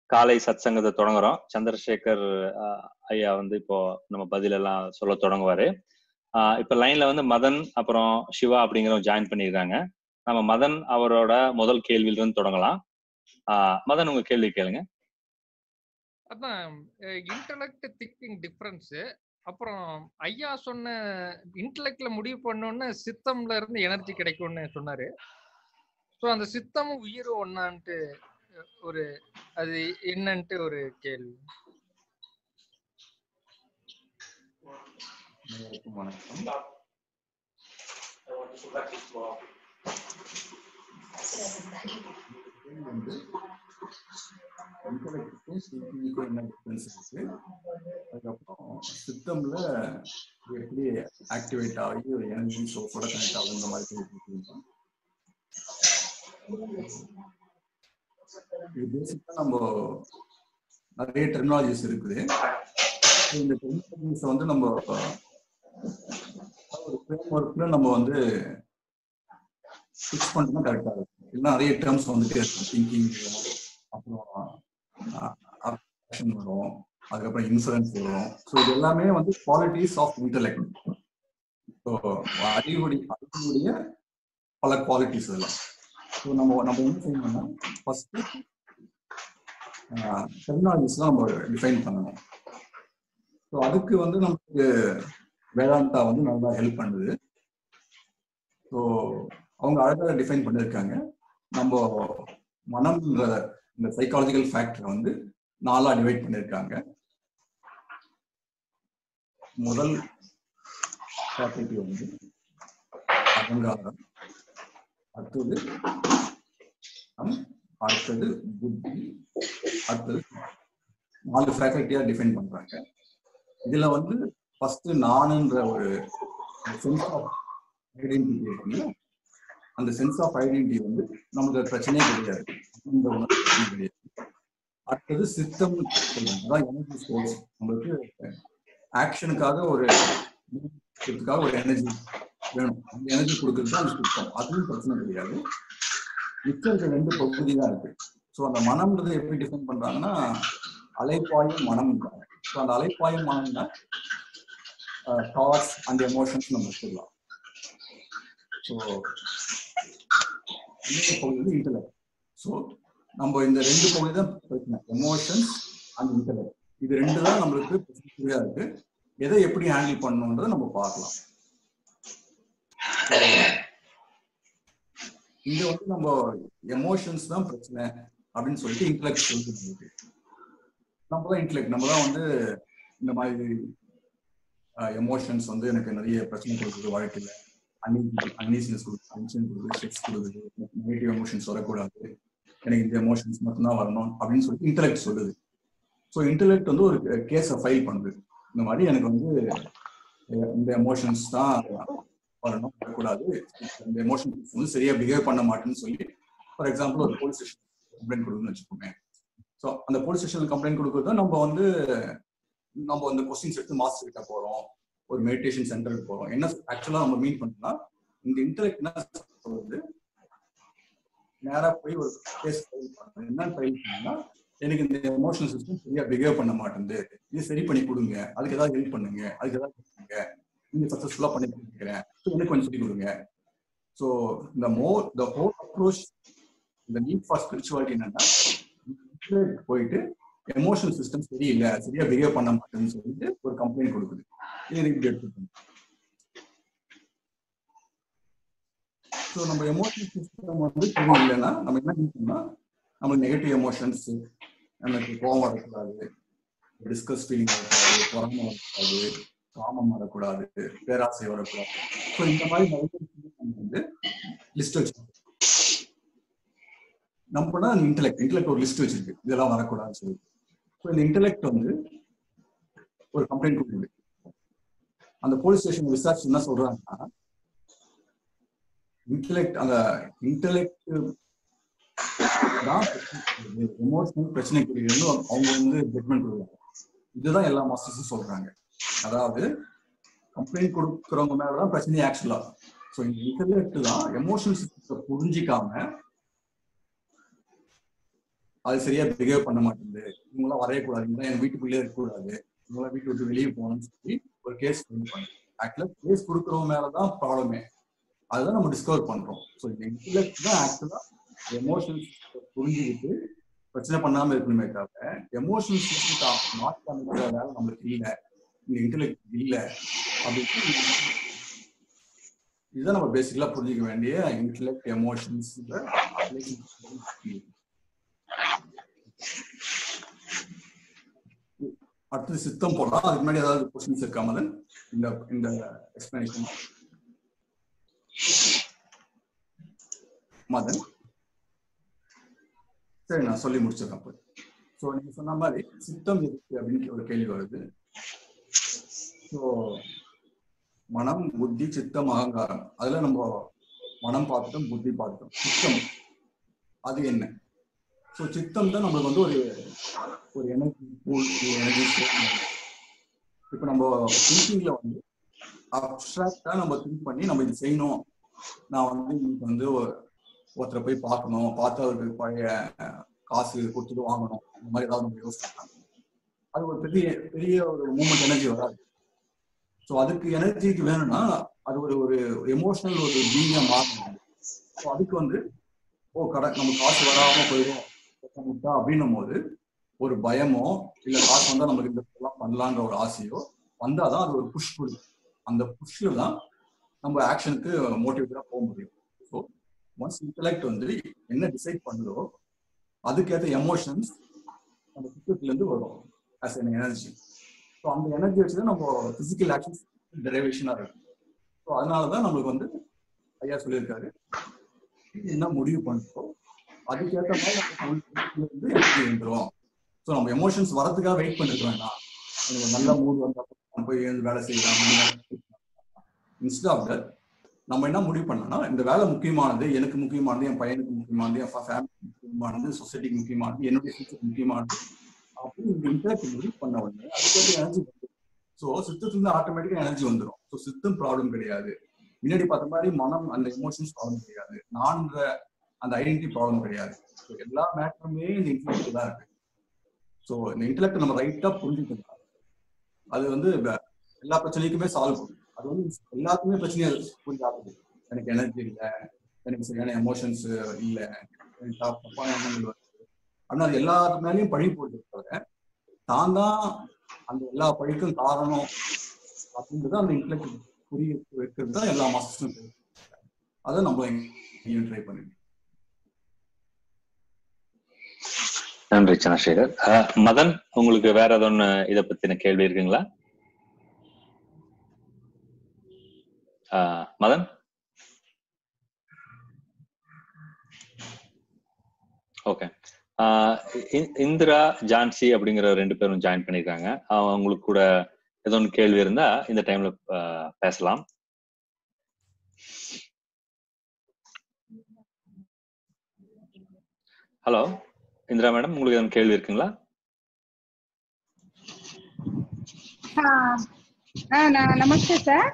காலை சத் சங்கத்தை தொடங்குறோம் சந்திரசேகர் அஹ், ஐயா வந்து இப்போ நம்ம பதிலெல்லாம் சொல்ல தொடங்குவாரு அஹ், இப்ப லைன்ல வந்து மதன் அப்புறம் சிவா அப்படிங்கிறவங்க ஜாயின் பண்ணியிருக்காங்க நம்ம மதன் அவரோட முதல் கேள்வியில இருந்து தொடங்கலாம் அஹ், மதன் உங்க கேள்வி கேளுங்க அதான் இன்டலெக்ட் திங்கிங் டிஃப்ரென்ஸ் அப்புறம் ஐயா சொன்ன இன்டலெக்ட்ல முடிவு பண்ணோன்னு சித்தம்ல இருந்து எனர்ஜி கிடைக்கும்னு சொன்னாரு ஸோ அந்த சித்தமும் உயிரும் ஒன்னான்ட்டு ஒரு அது என்னன்ட்டு ஒரு கேள்வி அனைவருக்கும் வணக்கம் கேள்வி வந்து இன்டலெக்டுக்கும் சிபிக்கும் என்ன டிஃபரன்ஸ் இருக்கு அதுக்கப்புறம் சித்தம்ல இது எப்படி ஆக்டிவேட் ஆகி ஒரு எனர்ஜி சோர்ஸோட கனெக்ட் ஆகுன்ற மாதிரி கேள்வி இது பேசிக்கா நம்ம நிறைய டெர்மினாலஜிஸ் இருக்குது இந்த டெர்மினாலஜிஸ் வந்து நம்ம ஒரு ஃப்ரேம் ஒர்க்ல நம்ம வந்து ஃபிக்ஸ் பண்ணா கரெக்டா இருக்கும் இல்லைன்னா நிறைய டேர்ம்ஸ் வந்துட்டே இருக்கும் திங்கிங் அப்புறம் அப்ஷன் வரும் அதுக்கப்புறம் இன்சூரன்ஸ் வரும் ஸோ இது எல்லாமே வந்து குவாலிட்டிஸ் ஆஃப் இன்டெலெக்ட் ஸோ அறிவுடைய அறிவுடைய பல குவாலிட்டிஸ் இதெல்லாம் ஸோ நம்ம நம்ம என்ன செய்யணும்னா ஃபர்ஸ்ட் டெக்னாலஜிஸ்லாம் நம்ம டிஃபைன் பண்ணணும் ஸோ அதுக்கு வந்து நமக்கு வேதாந்தா வந்து நல்லா ஹெல்ப் பண்ணுது ஸோ அவங்க அழகாக டிஃபைன் பண்ணியிருக்காங்க நம்ம மனம்ன்ற இந்த சைக்காலஜிக்கல் ஃபேக்டரை வந்து நாலா டிவைட் பண்ணியிருக்காங்க முதல் ஃபேக்கல்டி வந்து அகங்காரம் அடுத்தது மனம், அடுத்தது புத்தி அடுத்தது நாலு ஃபேக்கல்ட்டியா டிஃபைன் பண்றாங்க இதுல வந்து ஃபர்ஸ்ட் நானுன்ற ஒரு சென்ஸ் ஆஃப் ஐடென்டிட்டி இருக்குல்ல அந்த சென்ஸ் ஆஃப் ஐடென்டிட்டி வந்து நமக்கு பிரச்சனையே கிடையாது அந்த உணர்வு பிரச்சனை கிடையாது அடுத்தது சித்தம் அதான் எனர்ஜி சோர்ஸ் நம்மளுக்கு ஆக்ஷனுக்காக ஒரு இதுக்காக ஒரு எனர்ஜி வேணும் அந்த எனர்ஜி கொடுக்கறது தான் சித்தம் அதுவும் பிரச்சனை கிடையாது மிச்சம் இருக்க ரெண்டு பகுதி தான் இருக்கு ஸோ அந்த மனம்ன்றது எப்படி டிஃபைன் பண்றாங்கன்னா அலைப்பாயும் மனம் ஸோ அந்த அலைப்பாயும் மனம் தான் தாட்ஸ் அண்ட் எமோஷன்ஸ் நம்ம வச்சுக்கலாம் ஸோ இன்னொரு பகுதி வந்து இன்டலெக்ட் ஸோ நம்ம இந்த ரெண்டு பகுதி தான் பிரச்சனை எமோஷன்ஸ் அண்ட் இன்டலெக்ட் இது ரெண்டு தான் நம்மளுக்கு பிரச்சனையா இருக்கு எதை எப்படி ஹேண்டில் பண்ணணுன்றதை நம்ம பார்க்கலாம் இங்க வந்து நம்ம எமோஷன்ஸ் தான் பிரச்சனை அப்படின்னு சொல்லிட்டு இன்டலெக்ட் சொல்லிட்டு நம்ம தான் இன்டலெக்ட் நம்ம தான் வந்து இந்த மாதிரி எமோஷன்ஸ் வந்து எனக்கு நிறைய பிரச்சனை கொடுக்குது வாழ்க்கையில அன்னீசினஸ் கொடுக்குது டென்ஷன் கொடுக்குது ஸ்ட்ரெஸ் கொடுக்குது நெகட்டிவ் எமோஷன்ஸ் வரக்கூடாது எனக்கு இந்த எமோஷன்ஸ் மட்டும்தான் வரணும் அப்படின்னு சொல்லி இன்டலெக்ட் சொல்லுது ஸோ இன்டலெக்ட் வந்து ஒரு கேஸை ஃபைல் பண்ணுது இந்த மாதிரி எனக்கு வந்து இந்த எமோஷன்ஸ் தான் வரணும் வரக்கூடாது இந்த எமோஷன்ஸ் வந்து சரியா பிஹேவ் பண்ண மாட்டேன்னு சொல்லி ஃபார் எக்ஸாம்பிள் ஒரு போலீஸ் ஸ்டேஷன் கம்ப்ளைண்ட் கொடுக்குன்னு வச்சுக்கோங்க ஸோ அந்த போலீஸ் ஸ்டேஷனில் கம்ப்ளைண்ட் கொடுக்குறது நம்ம வந்து நம்ம வந்து கொஸ்டின்ஸ் எடுத்து மாஸ்டர் கிட்ட போறோம் ஒரு மெடிடேஷன் சென்டருக்கு போறோம் என்ன ஆக்சுவலா நம்ம மீன் பண்ணோம்னா இந்த இன்டர்நெட் என்ன சொல்றது நேரா போய் ஒரு கேஸ் ஃபைல் பண்ணணும் என்னன்னு ஃபைல் பண்ணா எனக்கு இந்த எமோஷனல் சிஸ்டம் சரியா பிஹேவ் பண்ண மாட்டேங்குது இது சரி பண்ணி கொடுங்க அதுக்கு ஏதாவது ஹெல்ப் பண்ணுங்க அதுக்கு ஏதாவது பண்ணுங்க நீங்க சக்சஸ்ஃபுல்லா பண்ணி கொடுக்குறேன் எனக்கு கொஞ்சம் சொல்லி கொடுங்க ஸோ இந்த மோர் த ஹோல் அப்ரோச் இந்த நீட் ஃபார் ஸ்பிரிச்சுவாலிட்டி என்னன்னா போயிட்டு எமோஷனல் சிஸ்டம் சரியில்லை சரியா பிஹேவ் பண்ண மாட்டேன்னு சொல்லிட்டு ஒரு கம்ப்ளைண்ட் கொடுக்குது இது இப்படி எடுத்துக்கணும் ஸோ நம்ம எமோஷனல் சிஸ்டம் வந்து சரியில்லைன்னா நம்ம என்ன பண்ணோம்னா நம்மளுக்கு நெகட்டிவ் எமோஷன்ஸ் நமக்கு கோபம் வரக்கூடாது டிஸ்கஸ் ஃபீலிங் வரக்கூடாது பொறாம வரக்கூடாது காமம் வரக்கூடாது பேராசை வரக்கூடாது ஸோ இந்த மாதிரி நிறைய வந்து லிஸ்ட் வச்சிருக்கோம் நம்ம தான் இன்டெலெக்ட் இன்டெலெக்ட் ஒரு லிஸ்ட் வச்சிருக்கு இதெல்லாம் வரக்கூடாதுன்னு சொல்லி ஸோ இந்த இன்டெலெக்ட் வந்து ஒரு கம்ப்ளைண்ட் கொடுக்குது அந்த போலீஸ் ஸ்டேஷன் விசாரிச்சு என்ன சொல்றாங்கன்னா இன்டெலெக்ட் அந்த இன்டெலெக்ட் தான் எமோஷனல் பிரச்சனைக்குரியன்னு அவங்க வந்து ஜட்மெண்ட் கொடுக்குறாங்க இதுதான் எல்லா மாஸ்டர்ஸும் சொல்றாங்க அதாவது கம்ப்ளைண்ட் கொடுக்குறவங்க மேலதான் பிரச்சனை ஆக்சுவலா ஸோ இந்த இன்டெலெக்ட் தான் எமோஷனல் சிஸ்டத்தை புரிஞ்சிக்காம அது சரியா பிஹேவ் பண்ண மாட்டேங்குது இவங்களாம் வரையக்கூடாது இவங்களாம் எங்க வீட்டுக்குள்ளே இருக்கக்கூடாது இவங்களாம் வீட்டு விட்டு வெளியே போகணும்னு சொல்லி ஒரு கேஸ் கொண்டு பண்ணு ஆக்சுவலா கேஸ் கொடுக்குறவங்க மேலதான் ப்ராப்ளமே அதுதான் நம்ம டிஸ்கவர் பண்றோம் ஸோ இந்த இன்டெலெக்ட் தான் ஆக்சுவலா எமோஷன்ஸ் புரிஞ்சுக்கிட்டு பிரச்சனை பண்ணாம இருக்கணுமே தவிர எமோஷன்ஸ் மாற்றி அமைக்கிற வேலை நம்மளுக்கு இல்லை இந்த இன்டெலெக்ட் இல்லை அப்படின்னு இதுதான் நம்ம பேசிக்கலா புரிஞ்சுக்க வேண்டிய இன்டெலெக்ட் எமோஷன்ஸ் அடுத்தது சித்தம் போடலாம் அதுக்கு முன்னாடி ஏதாவது கொஸ்டின்ஸ் இருக்கா மதன் இந்த இந்த எக்ஸ்பிளனேஷன் மதன் சரி நான் சொல்லி முடிச்சிடறேன் அப்போ ஸோ நீங்க சொன்ன மாதிரி சித்தம் எதுக்கு அப்படின்னு ஒரு கேள்வி வருது ஸோ மனம் புத்தி சித்தம் அகங்காரம் அதுல நம்ம மனம் பார்த்துட்டோம் புத்தி பார்த்துட்டோம் சித்தம் அது என்ன ஸோ சித்தம் தான் நம்மளுக்கு வந்து ஒரு ஒரு எனர்ஜி பூல் எனர்ஜி இப்போ நம்ம திங்கிங்ல வந்து அப்ட்ராக்டா நம்ம திங்க் பண்ணி நம்ம இது செய்யணும் நான் வந்து இன்னைக்கு வந்து ஒரு- ஒருத்தரை போய் பார்க்கணும் பார்த்து அவருக்கு பழைய காசு கொடுத்துட்டு வாங்கணும் இந்த மாதிரி ஏதாவது நம்ம யோசிக்கலாம் அது ஒரு பெரிய பெரிய ஒரு மூமெண்ட் எனர்ஜி வராது ஸோ அதுக்கு எனர்ஜிக்கு வேணும்னா அது ஒரு ஒரு எமோஷனல் ஒரு பீங்கா மாறணும் ஸோ அதுக்கு வந்து ஓ கடை நம்ம காசு வராம போயிடும் விட்டா அப்படின்னும் போது ஒரு பயமோ இல்ல காசு வந்தா நமக்கு இந்த இதெல்லாம் பண்ணலான்ற ஒரு ஆசையோ வந்தாதான் அது ஒரு புஷ் கொடுக்கும் அந்த புஷ்ல தான் நம்ம ஆக்ஷனுக்கு மோட்டிவேட்டடா போக முடியும் ஸோ ஒன்ஸ் இன்டலெக்ட் வந்து என்ன டிசைட் பண்ணுதோ அதுக்கேற்ற எமோஷன்ஸ் நம்ம சிஸ்டத்துல இருந்து வரும் ஆஸ் என் எனர்ஜி ஸோ அந்த எனர்ஜி வச்சு தான் நம்ம பிசிக்கல் ஆக்ஷன்ஸ் டெரைவேஷனா இருக்கும் ஸோ அதனால தான் நம்மளுக்கு வந்து ஐயா சொல்லியிருக்காரு என்ன முடிவு பண்ணுறோம் அதுக்கேற்ற மாதிரி நம்ம உள்ள இருந்து எனர்ஜி வந்துடும் ஸோ நம்ம எமோஷன்ஸ் வரதுக்காக வெயிட் பண்ணிருக்க வேண்டாம் எனக்கு ஒரு நல்ல மூட் வந்தா நம்ம போய் எழுந்து வேலை செய்யலாம் இன்ஸ்ட் ஆஃப் தட் நம்ம என்ன முடிவு பண்ணோம்னா இந்த வேலை முக்கியமானது எனக்கு முக்கியமானது என் பையனுக்கு முக்கியமானது என் ஃபேமிலிக்கு முக்கியமானது சொசைட்டிக்கு முக்கியமானது என்னுடைய ஃபியூச்சருக்கு முக்கியமானது அப்படின்னு இந்த இன்டர்நெட் முடிவு பண்ண உடனே அதுக்கேற்ற எனர்ஜி வந்துடும் ஸோ சித்தத்துலேருந்து ஆட்டோமேட்டிக்கா எனர்ஜி வந்துடும் ஸோ சித்தம் ப்ராப்ளம் கிடையாது முன்னாடி பார்த்த மாதிரி மனம் அந்த எமோஷன்ஸ் ப்ராப்ளம் கிடையாது நான்ற அந்த ஐடென்டிட்டி ப்ராப்ளம் கிடையாது ஸோ எல்லா மேட்டருமே இந்த இன்டெலெக்ட் தான் இருக்கு ஸோ இந்த இன்டெலெக்ட் நம்ம ரைட்டா புரிஞ்சுக்கணும் அது வந்து வ- எல்லா பிரச்சனைக்குமே சால்வ் பண்ணும் அது வந்து எல்லாத்துக்குமே பிரச்சனையா புரிஞ்சாகுது எனக்கு எனர்ஜி இல்லை எனக்கு சரியான எமோஷன்ஸ் இல்லை எனக்கு தப்~ தப்பான எண்ணங்கள் வருது அப்படின்னா அது எல்லாத்து மேலேயும் பழி போட்டு தவிர தான் தான் அந்த எல்லா பழிக்கும் காரணம் அப்படின்றது அந்த இன்டெலெக்ட் புரிய வைக்கிறது தான் எல்லா மாஸ்டர்ஸும் அதை நம்ம இங்கேயும் ட்ரை பண்ணி நன்றி சந்திரசேகர் அஹ், மதன் உங்களுக்கு வேற ஏதொன்னு இத பத்தின கேள்வி இருக்குங்களா அஹ், மதன் ஓகே இந்திரா ஜான்சி அப்படிங்கிற ரெண்டு பேரும் ஜாயின் பண்ணிருக்காங்க அவங்களுக்கு கூட ஏதோ ஒன்று கேள்வி இருந்தா இந்த டைம்ல அஹ், பேசலாம் ஹலோ இந்திரா மேடம் உங்களுக்கு ஏதாவது கேள்வி இருக்குங்களா ஆஹ் ஆஹ் நான் நமஸ்தே சார்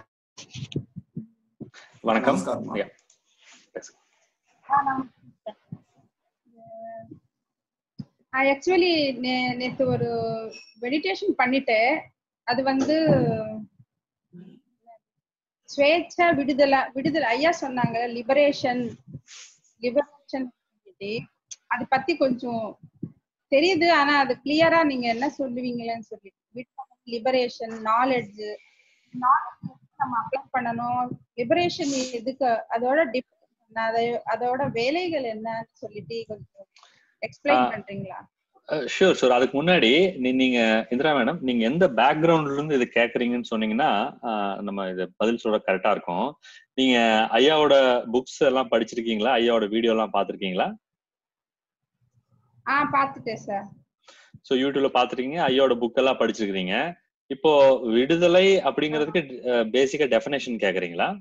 வணக்கம் நமஸ்காரம்மா. Yeah. ஆக்சுவலி நேத்து ஒரு மெடிடேஷன் பண்ணிட்டு அது வந்து ஸ்வேச்சா விடுதலை விடுதலை ஐயா சொன்னாங்க லிபரேஷன் லிபரேஷன் அது பத்தி கொஞ்சம் தெரியுது ஆனா அது கிளியரா நீங்க என்ன சொல்லுவீங்களேன்னு சொல்லி லிபரேஷன் நாலேஜ் நாலேஜ் நம்ம அப்ளை பண்ணணும் லிபரேஷன் எதுக்கு அதோட டிப் அதை அதோட வேலைகள் என்னன்னு சொல்லிட்டு கொஞ்சம் எக்ஸ்பிளைன் ஆ. பண்றீங்களா ஷூர் ஷூர் அதுக்கு முன்னாடி நீ- நீங்க இந்திரா மேடம் நீங்க எந்த பேக்ரவுண்ட்ல இருந்து இது கேக்குறீங்கன்னு சொன்னீங்கன்னா ஆஹ், நம்ம இது பதில் சொல்ல கரெக்டா இருக்கும் நீங்க ஐயாவோட புக்ஸ் எல்லாம் படிச்சிருக்கீங்களா ஐயாவோட வீடியோ எல்லாம் பாத்திருக்கீங்களா ஆ பாத்துட்டேன் சார் சோ யூடியூப்ல பாத்திருக்கீங்க ஐயாவோட புக் எல்லாம் படிச்சிருக்கீங்க இப்போ விடுதலை அப்படிங்கிறதுக்கு பேசிக்கா டெஃபினேஷன் கேக்குறீங்களா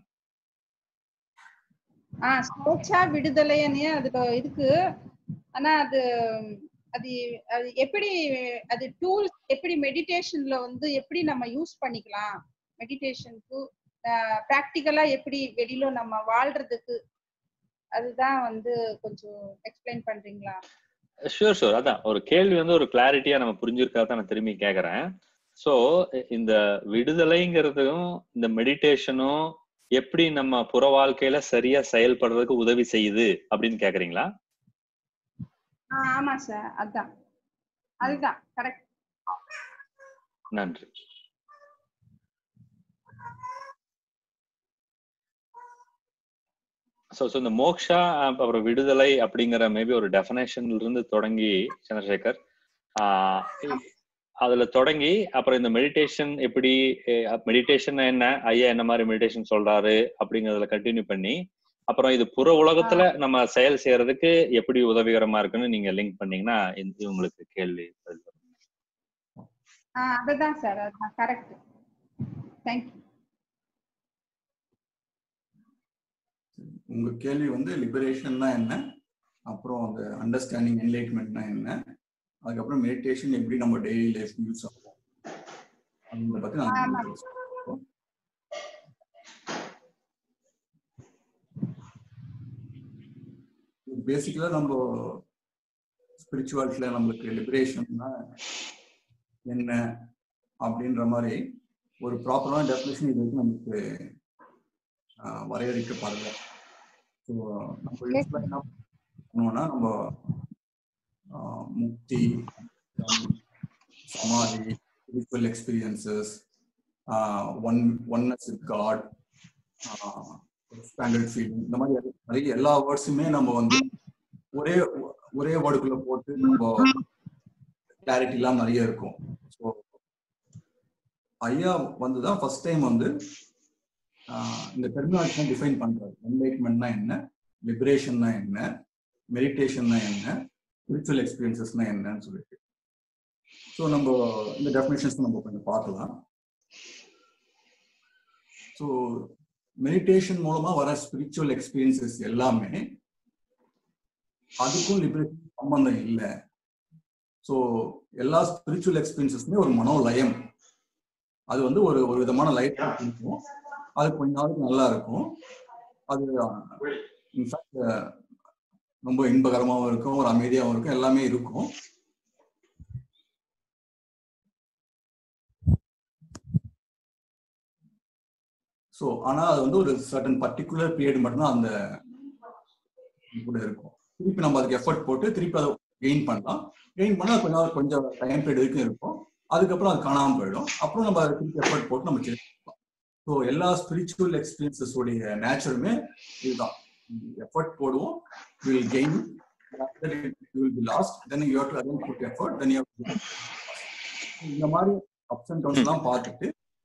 ஆ ஸ்வேச்சா விடுதலைன்னு அதுல இருக்கு ஆனா அது அது அது எப்படி அது டூல் எப்படி மெடிடேஷன்ல வந்து எப்படி நம்ம யூஸ் பண்ணிக்கலாம் மெடிடேஷனுக்கு ப்ராக்டிக்கலா எப்படி வெளியில நம்ம வாழ்றதுக்கு அதுதான் வந்து கொஞ்சம் எக்ஸ்பிளைன் பண்றீங்களா ஷூர் ஷூர் அதான் ஒரு கேள்வி வந்து ஒரு கிளாரிட்டியா நம்ம புரிஞ்சிருக்காத நான் திரும்பி கேக்குறேன் சோ இந்த விடுதலைங்கிறதும் இந்த மெடிடேஷனும் எப்படி நம்ம புற வாழ்க்கையில சரியா செயல்படுறதுக்கு உதவி செய்யுது அப்படின்னு கேக்குறீங்களா ஆ, ஆமா சார் அதான் அதுதான் கரெக்ட் நன்றி ஸோ ஸோ இந்த மோக்ஷா அப்புறம் விடுதலை அப்படிங்கிற மேபி ஒரு டெஃபனேஷன்ல இருந்து தொடங்கி சந்திரசேகர் ஆஹ் அதுல தொடங்கி அப்புறம் இந்த மெடிடேஷன் எப்படி மெடிடேஷன் என்ன ஐயா என்ன மாதிரி மெடிடேஷன் சொல்றாரு அப்படிங்கறதுல கண்டினியூ பண்ணி அப்புறம் இது புற உலகத்துல நம்ம செயல் செய்யறதுக்கு எப்படி உதவிகரமா இருக்குன்னு நீங்க லிங்க் பண்ணீங்கன்னா இந்த- இவங்களுக்கு கேள்வி பதில் வரும். ஆ அதுதான் சார் அதுதான் கரெக்ட் தேங்க்யூ உங்க கேள்வி வந்து லிபரேஷன்னா என்ன அப்புறம் அந்த அண்டர்ஸ்டாண்டிங் என்லைட்மெண்ட்னா என்ன அதுக்கப்புறம் மெடிடேஷன் எப்படி நம்ம டெய்லி லைஃப் யூஸ் ஆகும் அப்படின்றத பத்தி ஆமா. நான் சொல்றேன். பேசிக்கலா நம்ம ஸ்பிரிச்சுவாலிட்டியில நம்மளுக்கு லிபரேஷன்னா என்ன அப்படின்ற மாதிரி ஒரு ப்ராப்பரான டெஃபினேஷன் இது வரைக்கும் நமக்கு ஆஹ், வரையறுக்கப்படல ஸோ நம்ம யூஸ்வலாக என்ன பண்ணுவோம்னா நம்ம ஆஹ், முக்தி ஆஹ், சமாதி spiritual experiences one oneness with God standard feeling இந்த மாதிரி நிறைய எல்லா வேர்ட்ஸுமே நம்ம வந்து ஒரே ஒரே வேர்டுக்குள்ள போட்டு நம்ம கிளாரிட்டி எல்லாம் நிறைய இருக்கும் ஸோ ஐயா வந்து தான் ஃபர்ஸ்ட் டைம் வந்து ஆஹ், இந்த டெர்மினாலஜி டிஃபைன் பண்றாரு என்லைட்மெண்ட்னா என்ன லிபரேஷன்னா என்ன மெடிடேஷன்னா என்ன ஸ்பிரிச்சுவல் எக்ஸ்பீரியன்சஸ்னா என்னன்னு சொல்லிட்டு ஸோ நம்ம இந்த டெஃபினேஷன்ஸ் நம்ம கொஞ்சம் பார்க்கலாம் ஸோ மெடிடேஷன் மூலமா வர ஸ்பிரிச்சுவல் எக்ஸ்பீரியன்சஸ் எல்லாமே அதுக்கும் லிபரேஷன் சம்பந்தம் இல்லை ஸோ எல்லா ஸ்பிரிச்சுவல் எக்ஸ்பீரியன்சஸ்மே ஒரு மனோலயம் அது வந்து ஒரு ஒரு விதமான லைட் இருக்கும் அது கொஞ்ச நாளுக்கு நல்லா இருக்கும் அது இன்ஃபேக்ட் ரொம்ப இன்பகரமாகவும் இருக்கும் ஒரு அமைதியாகவும் இருக்கும் எல்லாமே இருக்கும் ஸோ ஆனா அது வந்து ஒரு சர்டன் பர்டிகுலர் பீரியட் மட்டும்தான் அந்த கூட இருக்கும் திருப்பி நம்ம அதுக்கு எஃபர்ட் போட்டு திருப்பி அதை கெயின் பண்ணலாம் கெயின் பண்ணா கொஞ்ச நாள் கொஞ்சம் டைம் பீரியட் வரைக்கும் இருக்கும் அதுக்கப்புறம் அது காணாம போயிடும் அப்புறம் நம்ம அதை திருப்பி எஃபர்ட் போட்டு நம்ம சேஞ்ச் பண்ணலாம் ஸோ எல்லா ஸ்பிரிச்சுவல் எக்ஸ்பீரியன்சஸ் உடைய நேச்சருமே இதுதான் எஃபர்ட் போடுவோம் will gain will be lost then you have to again put effort then you இந்த மாதிரி அப்ஸ் அண்ட் டவுன்ஸ் எல்லாம் பார்த்துட்டு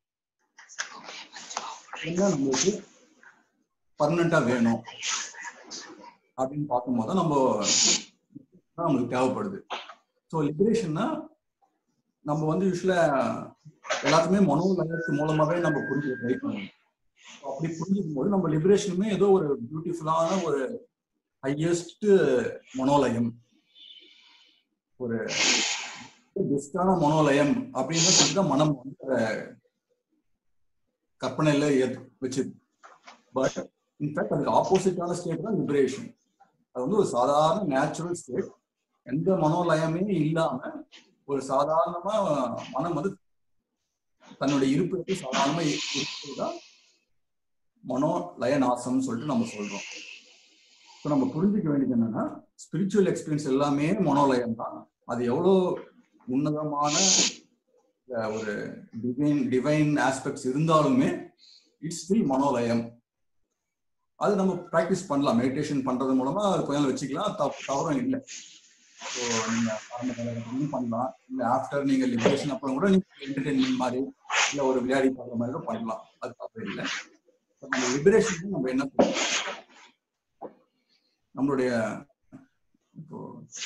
என்ன நம்மளுக்கு பர்மனண்டா வேணும் அப்படின்னு பார்க்கும்போது தான் நம்ம தான் நம்மளுக்கு தேவைப்படுது ஸோ லிபரேஷன்னா நம்ம வந்து யூஸ்வலா எல்லாத்துக்குமே மனோலயத்து மூலமாவே நம்ம புரிஞ்சுக்க ட்ரை பண்ணுவோம் So அப்படி புரிஞ்சுக்கும் போது நம்ம லிபரேஷனுமே ஏதோ ஒரு பியூட்டிஃபுல்லான ஒரு ஹையஸ்ட் மனோலயம் ஒரு பெஸ்டான மனோலயம் அப்படின்னு சொல்லிட்டு தான் மனம் வந்து அதை கற்பனையில ஏத்- வச்சுது பட் இன்ஃபேக்ட் அதுக்கு ஆப்போசிட்டான ஸ்டேட் தான் லிபரேஷன் அது வந்து ஒரு சாதாரண நேச்சுரல் ஸ்டேட் எந்த மனோலயமே இல்லாம ஒரு சாதாரணமா மனம் வந்து தன்னுடைய இருப்பிடத்தை சாதாரணமா இருப்பது தான் மனோலய நாசம்னு சொல்லிட்டு நம்ம சொல்றோம் ஸோ நம்ம புரிஞ்சுக்க வேண்டியது என்னன்னா ஸ்பிரிச்சுவல் எக்ஸ்பீரியன்ஸ் எல்லாமே மனோலயம் தான் அது எவ்வளோ உன்னதமான அஹ், ஒரு டிவைன் டிவைன் ஆஸ்பெக்ட்ஸ் இருந்தாலுமே இட்ஸ் ஸ்டில் மனோலயம் அது நம்ம ப்ராக்டிஸ் பண்ணலாம் மெடிடேஷன் பண்றது மூலமா அது கொஞ்ச நாள் வச்சுக்கலாம் தப்பு தவறும் இல்லை ஸோ நீங்க ஆரம்ப காலகட்டத்திலும் பண்ணலாம் இல்ல ஆஃப்டர் நீங்க லிபரேஷன் அப்புறம் கூட நீங்க என்டர்டைன்மெண்ட் மாதிரி இல்ல ஒரு விளையாடி பார்க்குற மாதிரி கூட பண்ணலாம் அது தப்பு இல்லை So, நம்ம லிபரேஷன் நம்ம என்ன பண்ணணும் நம்மளுடைய இப்போ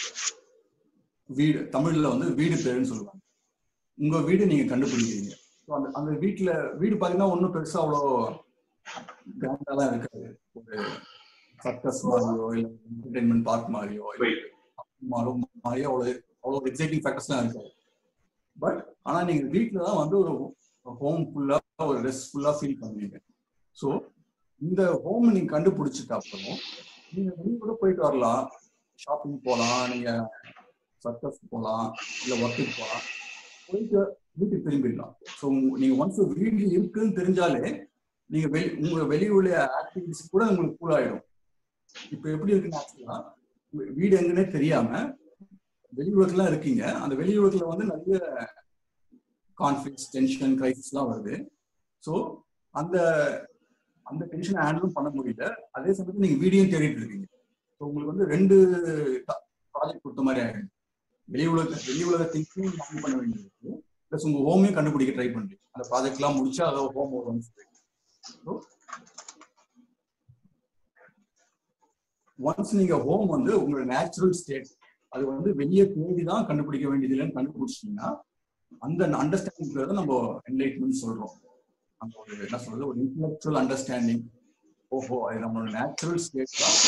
வீடு தமிழ்ல வந்து வீடு பேருன்னு சொல்லுவாங்க உங்க வீடு நீங்க கண்டுபிடிக்கிறீங்க So, அந்த அந்த வீட்டுல வீடு பாத்தீங்கன்னா ஒன்றும் பெருசா அவ்வளோ கிராண்டாலாம் இருக்காது ஒரு சர்க்கஸ் மாதிரியோ இல்ல என்டர்டைன்மெண்ட் பார்க் மாதிரியோ இல்ல மாலோ மாதிரியோ அவ்வளோ அவ்வளோ எக்ஸைட்டிங் ஃபேக்டர்ஸ்லாம் இருக்காது பட் ஆனா நீங்க வீட்டுல தான் வந்து ஒரு ஹோம் ஃபுல்லா ஒரு ரெஸ்ட் ஃபுல்லா ஃபீல் பண்ணுவீங்க ஸோ இந்த ஹோம் நீங்க கண்டுபிடிச்சிட்ட அப்புறம் நீங்க வெளியே கூட போயிட்டு வரலாம் ஷாப்பிங் போகலாம் நீங்க சர்க்கஸ் போகலாம் இல்ல ஒர்க்குக்கு போகலாம் போயிட்டு வீட்டுக்கு திரும்பிடலாம் ஸோ நீங்க ஒன்ஸ் வீடு இருக்குன்னு தெரிஞ்சாலே நீங்க வெளி உங்க வெளியுள்ள ஆக்டிவிட்டிஸ் கூட உங்களுக்கு கூல் ஆயிடும் இப்போ எப்படி இருக்குன்னு ஆக்சுவலா வீடு எங்கன்னே தெரியாம வெளி உலகத்துல இருக்கீங்க அந்த வெளி உலகத்துல வந்து நிறைய கான்ஃபிளிக்ஸ் டென்ஷன் கிரைசிஸ்லாம் வருது ஸோ அந்த அந்த டென்ஷனை ஹேண்டிலும் பண்ண முடியல அதே சமயத்தில் நீங்க வீடியும் தேடிட்டு இருக்கீங்க ஸோ உங்களுக்கு வந்து ரெண்டு ப்ராஜெக்ட் கொடுத்த மாதிரி ஆயிடுது வெளி உலக வெளி உலக திங்கிங் ஹேண்டில் பண்ண வேண்டியது ப்ளஸ் உங்க ஹோமையும் கண்டுபிடிக்க ட்ரை பண்றீங்க அந்த ப்ராஜெக்ட்லாம் முடிச்சா அதை ஹோம் வரும்னு சொல்லி ஸோ ஒன்ஸ் நீங்க ஹோம் வந்து உங்களோட நேச்சுரல் ஸ்டேட் அது வந்து வெளியே தேடி தான் கண்டுபிடிக்க வேண்டியது இல்லைன்னு கண்டுபிடிச்சிட்டீங்கன்னா அந்த அண்டர்ஸ்டாண்டிங் நம்ம என்லைட்மெண்ட் சொல்றோம் அந்த ஒரு என்ன சொல்றது ஒரு இன்டலெக்சுவல் அண்டர்ஸ்டாண்டிங் ஓஹோ அது நம்மளோட நேச்சுரல் ஸ்டேட் தான்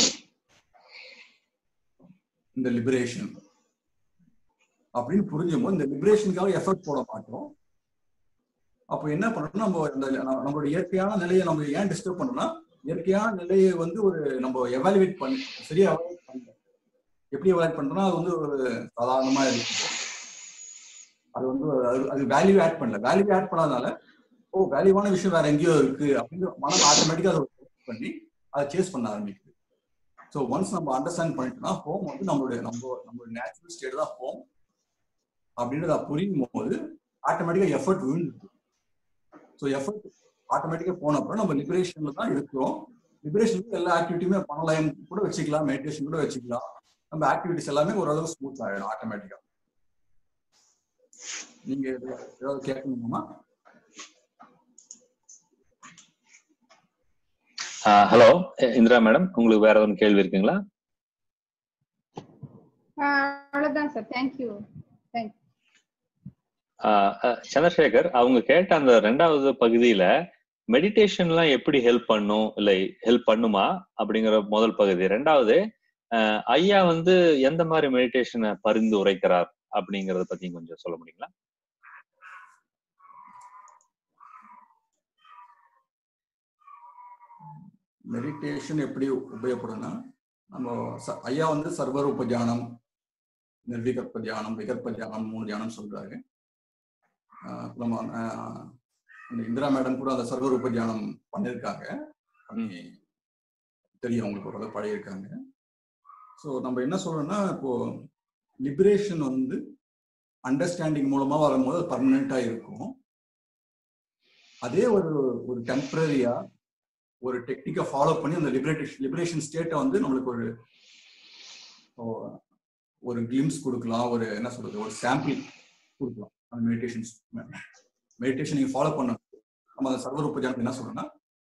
இந்த லிபரேஷன் அப்படின்னு புரிஞ்சும் போது இந்த லிபரேஷனுக்காக எஃபர்ட் போட மாட்டோம் அப்போ என்ன பண்ணணும் நம்ம இந்த நம்மளோட இயற்கையான நிலையை நம்ம ஏன் டிஸ்டர்ப் பண்ணோம்னா இயற்கையான நிலையை வந்து ஒரு நம்ம எவாலுவேட் பண்ணி சரியா எவாலுவேட் பண்ணல எப்படி எவாலுவேட் பண்றோம்னா அது வந்து ஒரு சாதாரணமா இருக்கு அது வந்து அது- அது வேல்யூ ஆட் பண்ணல வேல்யூ ஆட் பண்ணாதனால ஓ வேல்யூவான விஷயம் வேற எங்கேயோ இருக்கு அப்படின்னு மனம் ஆட்டோமேட்டிக்கா அதை பண்ணி அதை சேஸ் பண்ண ஆரம்பிக்குது ஸோ ஒன்ஸ் நம்ம அண்டர்ஸ்டாண்ட் பண்ணிட்டோம்னா ஹோம் வந்து நம்மளுடைய நம்ம நம்மளுடைய நேச்சுரல் ஸ்டேட் தான் ஹோம் அப்படின்றத புரியும் போது ஆட்டோமேட்டிக்கா எஃபர்ட் விழுந்துருக்கு ஸோ எஃபர்ட் ஆட்டோமேட்டிக்கா போன அப்புறம் நம்ம லிபரேஷன்ல தான் இருக்கிறோம் லிபரேஷனுக்கு எல்லா ஆக்டிவிட்டியுமே பண்ணலாம் கூட வச்சுக்கலாம் மெடிடேஷன் கூட வச்சுக்கலாம் நம்ம ஆக்டிவிட்டிஸ் எல்லாமே ஓரளவு ஸ்மூத் ஆயிடும் ஆட்டோமேட்டிக்கா நீங்க எதாவது ஏதாவது கேட்கணுமா ஹலோ இந்திரா மேடம் உங்களுக்கு வேற எதுவும் கேள்வி இருக்குங்களா ஆஹ் அவ்வளவுதான் சார் தேங்க்யூ தேங்க்யூ ஆஹ் அஹ் சந்திரசேகர் அவங்க கேட்ட அந்த ரெண்டாவது பகுதியில மெடிடேஷன்லாம் எப்படி ஹெல்ப் பண்ணும் இல்லை ஹெல்ப் பண்ணுமா அப்படிங்கிற முதல் பகுதி ரெண்டாவது ஆஹ் ஐயா வந்து எந்த மாதிரி மெடிடேஷனை பரிந்து உரைக்கிறார் அப்படிங்கறத பத்தி கொஞ்சம் சொல்ல முடியுங்களா மெடிடேஷன் எப்படி உபயோகப்படும்னா நம்ம ச- ஐயா வந்து சர்வர் உபஜானம் நிர்விகற்ப தியானம் விகற்ப தியானம் மூணு தியானம் சொல்றாரு ஆஹ் நம்ம ஆஹ் அந்த இந்திரா மேடம் கூட அந்த சர்வர் உபஜானம் பண்ணியிருக்காங்க பண்ணி தெரியும் அவங்களுக்கு ஓரளவு பழகிருக்காங்க ஸோ நம்ம என்ன சொல்றோம்னா இப்போ லிபரேஷன் வந்து அண்டர்ஸ்டாண்டிங் மூலமா வரும்போது அது பர்மனெண்டா இருக்கும் அதே ஒரு ஒரு டெம்பரரியா ஒரு டெக்னிக்கை ஃபாலோ பண்ணி அந்த லிபரேஷன் லிபரேஷன் ஸ்டேட்டை வந்து நம்மளுக்கு ஒரு ஓ- ஒரு கிளிம்ஸ் கொடுக்கலாம் ஒரு என்ன சொல்றது ஒரு சாம்பிள் கொடுக்கலாம் அந்த மெடிடேஷன்ஸ் மெடிடேஷன் நீங்க ஃபாலோ பண்ண நம்ம அந்த சர்வ உபஜானத்தை என்ன சொல்றோம்னா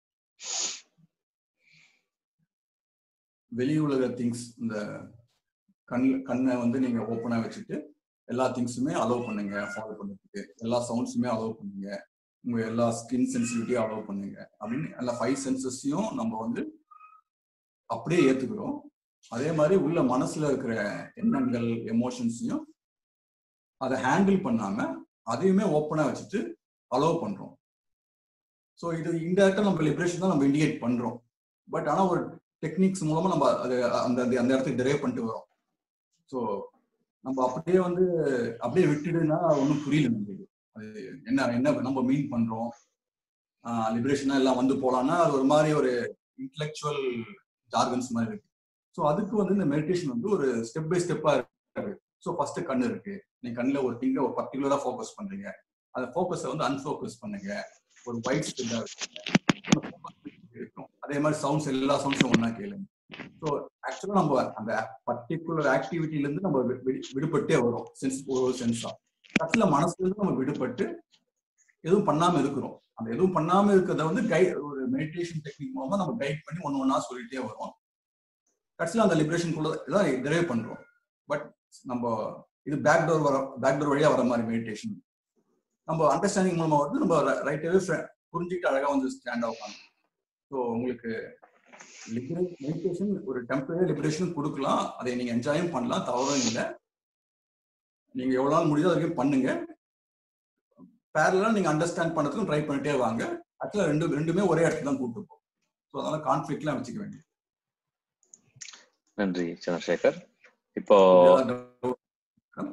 வெளி உலக திங்ஸ் இந்த கண் கண்ணை வந்து நீங்க ஓப்பனா வச்சுட்டு எல்லா திங்ஸுமே அலோவ் பண்ணுங்க ஃபாலோ பண்ணுறதுக்கு எல்லா சவுண்ட்ஸுமே அலோவ் பண்ணுங்க உங்க எல்லா ஸ்கின் சென்சிட்டிவிட்டியும் அலோவ் பண்ணுங்க அப்படின்னு எல்லா ஃபைவ் சென்சஸையும் நம்ம வந்து அப்படியே ஏத்துக்கிறோம் அதே மாதிரி உள்ள மனசுல இருக்கிற எண்ணங்கள் எமோஷன்ஸையும் அதை ஹேண்டில் பண்ணாம அதையுமே ஓப்பனா வச்சுட்டு அலோவ் பண்றோம் ஸோ இது இன்டெரக்டா நம்ம லிபரேஷன் தான் நம்ம இண்டிகேட் பண்றோம் பட் ஆனா ஒரு டெக்னிக்ஸ் மூலமா நம்ம அது அந்த அந்த- அந்த இடத்துக்கு டிரைவ் பண்ணிட்டு வரோம் ஸோ நம்ம அப்படியே வந்து அப்படியே விட்டுடுனா ஒன்றும் புரியல நம்மளுக்கு அது என்ன என்ன நம்ம மீன் பண்றோம் லிபரேஷனா எல்லாம் வந்து போலாம்னா அது ஒரு மாதிரி ஒரு இன்டலெக்சுவல் ஜார்கன்ஸ் மாதிரி இருக்கு ஸோ அதுக்கு வந்து இந்த மெடிடேஷன் வந்து ஒரு ஸ்டெப் பை ஸ்டெப்பா இருக்கு ஸோ ஃபர்ஸ்ட் கண்ணு இருக்கு நீங்க கண்ணுல ஒரு திங்க ஒரு பர்டிகுலரா ஃபோக்கஸ் பண்றீங்க அந்த ஃபோக்கஸை வந்து அன்ஃபோக்கஸ் பண்ணுங்க ஒரு ஒயிட் ஸ்பெண்டா இருக்கும் அதே மாதிரி சவுண்ட்ஸ் எல்லா சவுண்ட்ஸும் ஒண்ணா கேளுங்க ஸோ ஆக்சுவலா நம்ம அந்த பர்டிகுலர் ஆக்டிவிட்டில இருந்து நம்ம வி- வி- விடுபட்டே வரும் சென்ஸ் ஒரு சென்ஸா கடைசியில மனசுல இருந்து நம்ம விடுபட்டு எதுவும் பண்ணாம இருக்கிறோம் அந்த எதுவும் பண்ணாம இருக்கிறத வந்து கைட் ஒரு மெடிடேஷன் டெக்னிக் மூலமா நம்ம கைட் பண்ணி ஒண்ணு ஒண்ணா சொல்லிட்டே வரோம் கடைசியில அந்த லிபரேஷன் கூட தான் டிரைவ் பண்றோம் பட் நம்ம இது பேக் டோர் வர பேக் டோர் வழியா வர மாதிரி மெடிடேஷன் நம்ம அண்டர்ஸ்டாண்டிங் மூலமா வந்து நம்ம ரைட்டாவே புரிஞ்சுக்கிட்டு அழகா வந்து ஸ்டாண்ட் ஆகும் ஸோ உங்களுக்கு மெடிடேஷன் ஒரு டெம்பரரி லிபரேஷன் கொடுக்கலாம் அதை நீங்க என்ஜாயும் பண்ணலாம் தவறும் இல்லை நீங்க எவ்வளவு நாள் முடியுதோ அது வரைக்கும் பண்ணுங்க பேரலா நீங்க அண்டர்ஸ்டாண்ட் பண்ணதுக்கும் ட்ரை பண்ணிட்டே வாங்க ஆக்சுவலா ரெண்டு ரெண்டுமே ஒரே இடத்துல தான் கூட்டு போகும் ஸோ அதனால கான்ஃபிளிக்ட்லாம் வச்சுக்க வேண்டியது நன்றி சந்திரசேகர் இப்போ ஏதாவது doubt?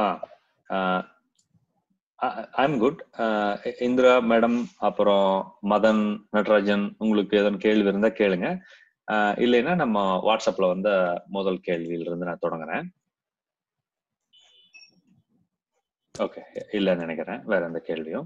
I'm good Indira madam அப்புறம் மதன் நடராஜன் உங்களுக்கு எதனா கேள்வி இருந்தா கேளுங்க ஆஹ் இல்லைன்னா நம்ம வாட்ஸ்அப்ல வந்த முதல் கேள்வியில இருந்து நான் தொடங்குறேன் ஓகே இல்லைன்னு நினைக்கிறேன் வேற எந்த கேள்வியும்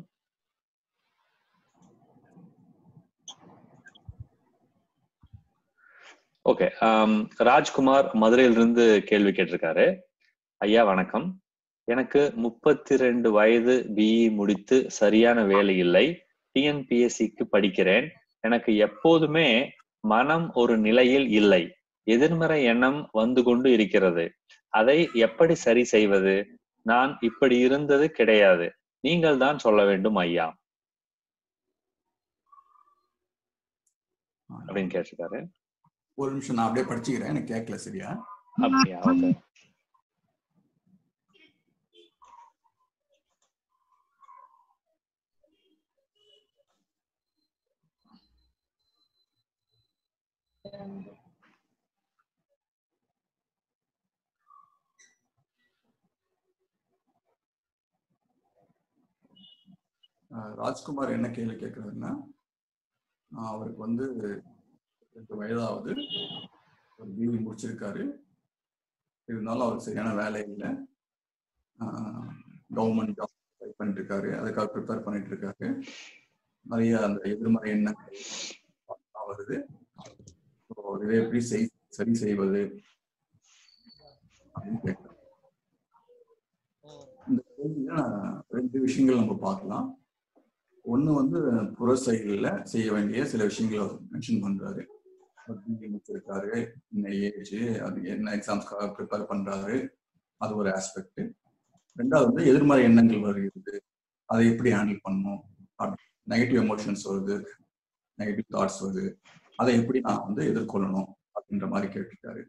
ஓகே ராஜ்குமார் மதுரையிலிருந்து கேள்வி கேட்டிருக்காரு ஐயா வணக்கம் எனக்கு முப்பத்தி ரெண்டு வயது பிஇ முடித்து சரியான வேலை இல்லை டிஎன்பிஎஸ்சிக்கு படிக்கிறேன் எனக்கு எப்போதுமே மனம் ஒரு நிலையில் இல்லை எதிர்மறை எண்ணம் வந்து கொண்டு இருக்கிறது அதை எப்படி சரி செய்வது நான் இப்படி இருந்தது கிடையாது நீங்கள் தான் சொல்ல வேண்டும் ஐயா அப்படின்னு கேட்டிருக்காரு ஒரு நிமிஷம் நான் அப்படியே படிச்சுக்கிறேன் எனக்கு கேட்கல சரியா அப்படியா ஓகே அஹ் ராஜ்குமார் என்ன கேள்வி கேட்கறாருன்னா அஹ் அவருக்கு வந்து ரெண்டு வயதாவது ஒரு பிஇ முடிச்சிருக்காரு இருந்தாலும் அவருக்கு சரியான வேலை இல்லை கவர்மெண்ட் ஜாப் ட்ரை பண்ணிட்டு இருக்காரு அதுக்காக ப்ரிப்பேர் பண்ணிட்டு இருக்காரு நிறைய அந்த எதிர்மறை எண்ணங்கள் வருது ஸோ இதை எப்படி செய் சரி செய்வது அப்படின்னு கேட்கறாரு. இந்த கேள்வியில ரெண்டு விஷயங்கள் நம்ம பார்க்கலாம் ஒண்ணு வந்து புற செயல்ல செய்ய வேண்டிய சில விஷயங்களை மென்ஷன் பண்றாரு பிஇ முடிச்சிருக்காரு என்ன ஏஜ் அது என்ன எக்ஸாம்ஸ்க்காக ப்ரிப்பேர் பண்றாரு அது ஒரு ஆஸ்பெக்ட் ரெண்டாவது வந்து எதிர்மறை எண்ணங்கள் வருகிறது அதை எப்படி ஹேண்டில் பண்ணணும் நெகட்டிவ் எமோஷன்ஸ் வருது நெகட்டிவ் தாட்ஸ் வருது அதை எப்படி நான் வந்து எதிர்கொள்ளணும் அப்படின்ற மாதிரி கேட்டிருக்காரு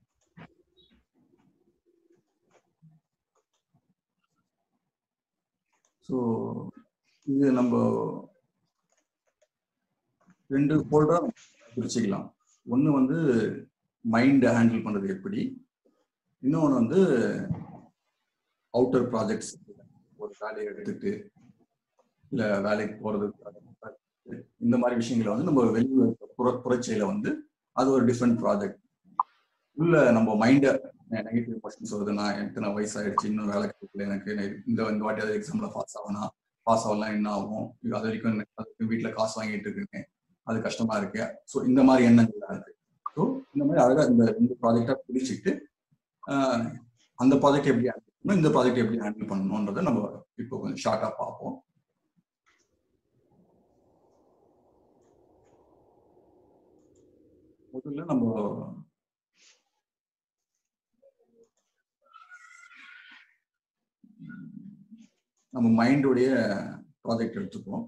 ஸோ இது நம்ம ரெண்டு ஃபோல்டரா பிரிச்சுக்கலாம் ஒன்று வந்து மைண்டை ஹேண்டில் பண்றது எப்படி இன்னொன்று வந்து அவுட்டர் ப்ராஜெக்ட்ஸ் ஒரு வேலையை எடுத்துட்டு இல்லை வேலைக்கு போறது இந்த மாதிரி விஷயங்களை வந்து நம்ம வெளியே புற புறச்செயல வந்து அது ஒரு டிஃப்ரெண்ட் ப்ராஜெக்ட் உள்ள நம்ம மைண்டை நெகட்டிவ் கொஸ்டின்ஸ் வருது நான் எனக்கு நான் வயசாயிடுச்சு இன்னும் வேலை கிடைக்கல எனக்கு நான் இந்த இந்த வாட்டி ஏதாவது எக்ஸாம்ல பாஸ் ஆகனா பாஸ் ஆகலாம் என்ன ஆகும் அது வரைக்கும் எனக்கு அதுக்கு வீட்டில் காசு வாங்கிட்டு இருக்கேன் அது கஷ்டமா இருக்கு ஸோ இந்த மாதிரி எண்ணங்கள்லாம் இருக்கு ஸோ இந்த மாதிரி அழகா இந்த ரெண்டு ப்ராஜெக்டா பிரிச்சுட்டு ஆஹ், அந்த ப்ராஜெக்ட் எப்படி ஹேண்டில் பண்ணணும் இந்த ப்ராஜெக்ட் எப்படி ஹேண்டில் பண்ணணுன்றதை நம்ம இப்போ கொஞ்சம் ஷார்ட்டா பார்ப்போம் முதல்ல நம்ம நம்ம மைண்டோடைய ப்ராஜெக்ட் எடுத்துப்போம்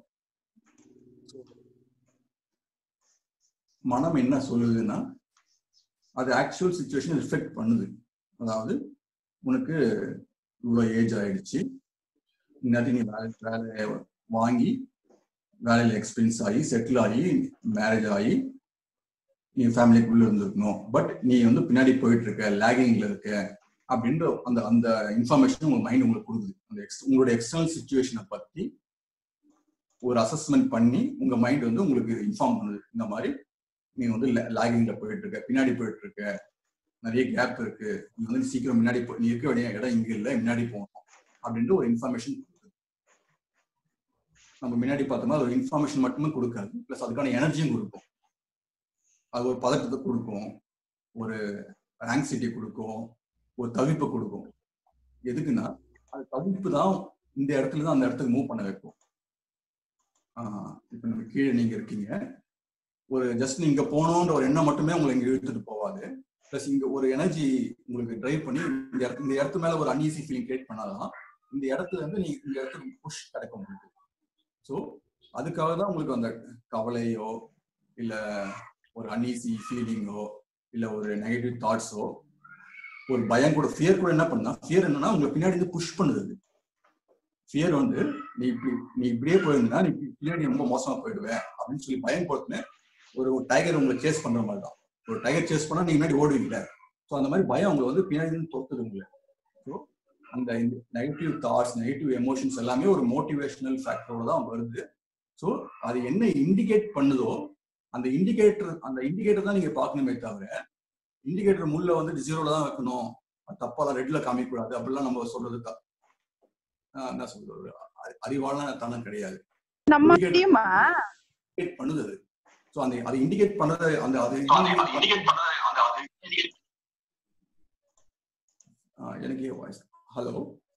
மனம் என்ன சொல்லுதுன்னா அது ஆக்சுவல் சுச்சுவேஷன் ரிஃப்ளெக்ட் பண்ணுது அதாவது உனக்கு இவ்வளோ ஏஜ் ஆயிடுச்சு இன்னாட்டி நீ வேலை வேலையை வாங்கி வேலையில எக்ஸ்பீரியன்ஸ் ஆகி செட்டில் ஆகி மேரேஜ் ஆகி நீ ஃபேமிலிக்குள்ள இருந்திருக்கணும் பட் நீ வந்து பின்னாடி போயிட்டு இருக்க லேகிங்ல இருக்க அப்படின்ற அந்த அந்த இன்ஃபர்மேஷன் உங்க மைண்ட் உங்களுக்கு கொடுக்குது அந்த ex- உங்களோட எக்ஸ்டர்னல் சுச்சுவேஷனை பத்தி ஒரு அசஸ்மெண்ட் பண்ணி உங்க மைண்ட் வந்து உங்களுக்கு இன்ஃபார்ம் பண்ணுது இந்த மாதிரி நீ வந்து லேகிங்ல போயிட்டு இருக்க பின்னாடி போயிட்டு இருக்க நிறைய கேப் இருக்கு நீ வந்து சீக்கிரம் முன்னாடி போ நீ இருக்க வேண்டிய இடம் இங்க இல்ல முன்னாடி போகணும் அப்படின்ற ஒரு இன்ஃபர்மேஷன் நம்ம முன்னாடி பார்த்தோம்னா அது ஒரு இன்ஃபர்மேஷன் மட்டுமே கொடுக்காது ப்ளஸ் அதுக்கான எனர்ஜியும் கொடுக்கும் அது ஒரு பதட்டத்தை கொடுக்கும் ஒரு ஆங்ஸைட்டி கொடுக்கும் ஒரு தவிப்பை கொடுக்கும் எதுக்குன்னா அது தவிப்பு தான் இந்த இடத்துல தான் அந்த இடத்துக்கு மூவ் பண்ண வைக்கும் ஆஹ் இப்ப நம்ம கீழே நீங்க இருக்கீங்க ஒரு ஜஸ்ட் நீங்க போகணுன்ற ஒரு எண்ணம் மட்டுமே உங்களை இங்க இழுத்துட்டு போவாது ப்ளஸ் இங்க ஒரு எனர்ஜி உங்களுக்கு டிரைவ் பண்ணி இந்த இடத்து இந்த இடத்து மேல ஒரு அன்ஈசி ஃபீலிங் கிரியேட் பண்ணாதான் இந்த இடத்துல இருந்து நீங்க இந்த இடத்துக்கு புஷ் கிடைக்கும் உங்களுக்கு ஸோ அதுக்காக தான் உங்களுக்கு அந்த கவலையோ இல்ல ஒரு அன்ஈசி ஃபீலிங்கோ இல்ல ஒரு நெகட்டிவ் தாட்ஸோ ஒரு பயம் கூட ஃபியர் கூட என்ன பண்ணா ஃபியர் என்னன்னா உங்களை பின்னாடி இருந்து புஷ் பண்ணுது ஃபியர் வந்து நீ இப்படி நீ இப்படியே போயிருந்தா நீ பின்னாடி ரொம்ப மோசமா போயிடுவ அப்படின்னு சொல்லி பயம் போட்டுன்னு ஒரு டைகர் உங்களை சேஸ் பண்ற மாதிரி தான் ஒரு டைகர் சேஸ் பண்ணா நீங்க முன்னாடி ஓடுவீங்க ஸோ அந்த மாதிரி பயம் அவங்களை வந்து பின்னாடி இருந்து தொத்துது உங்களை ஸோ அந்த நெகட்டிவ் தாட்ஸ் நெகட்டிவ் எமோஷன்ஸ் எல்லாமே ஒரு மோட்டிவேஷனல் ஃபேக்டரோட தான் வருது ஸோ அது என்ன இண்டிகேட் பண்ணுதோ அந்த இண்டிகேட்டர் அந்த இண்டிகேட்டர் தான் நீங்க பார்க்கணுமே தவிர இண்டிகேட்டர் முள்ள வந்து ஜீரோல தான் வைக்கணும் அது தப்பால ரெட்ல காமிக்க கூடாது அப்படிலாம் நம்ம சொல்றது த- ஆஹ் என்ன சொல்றது அ- அறிவான தனம் கிடையாது நம்ம Indicate- முடியுமா இண்டிகேட் பண்ணுது அது ஸோ அந்த அது இண்டிகேட் பண்ணது அந்த அது ஆஹ் எனக்கு வாய்ஸ் ஹலோ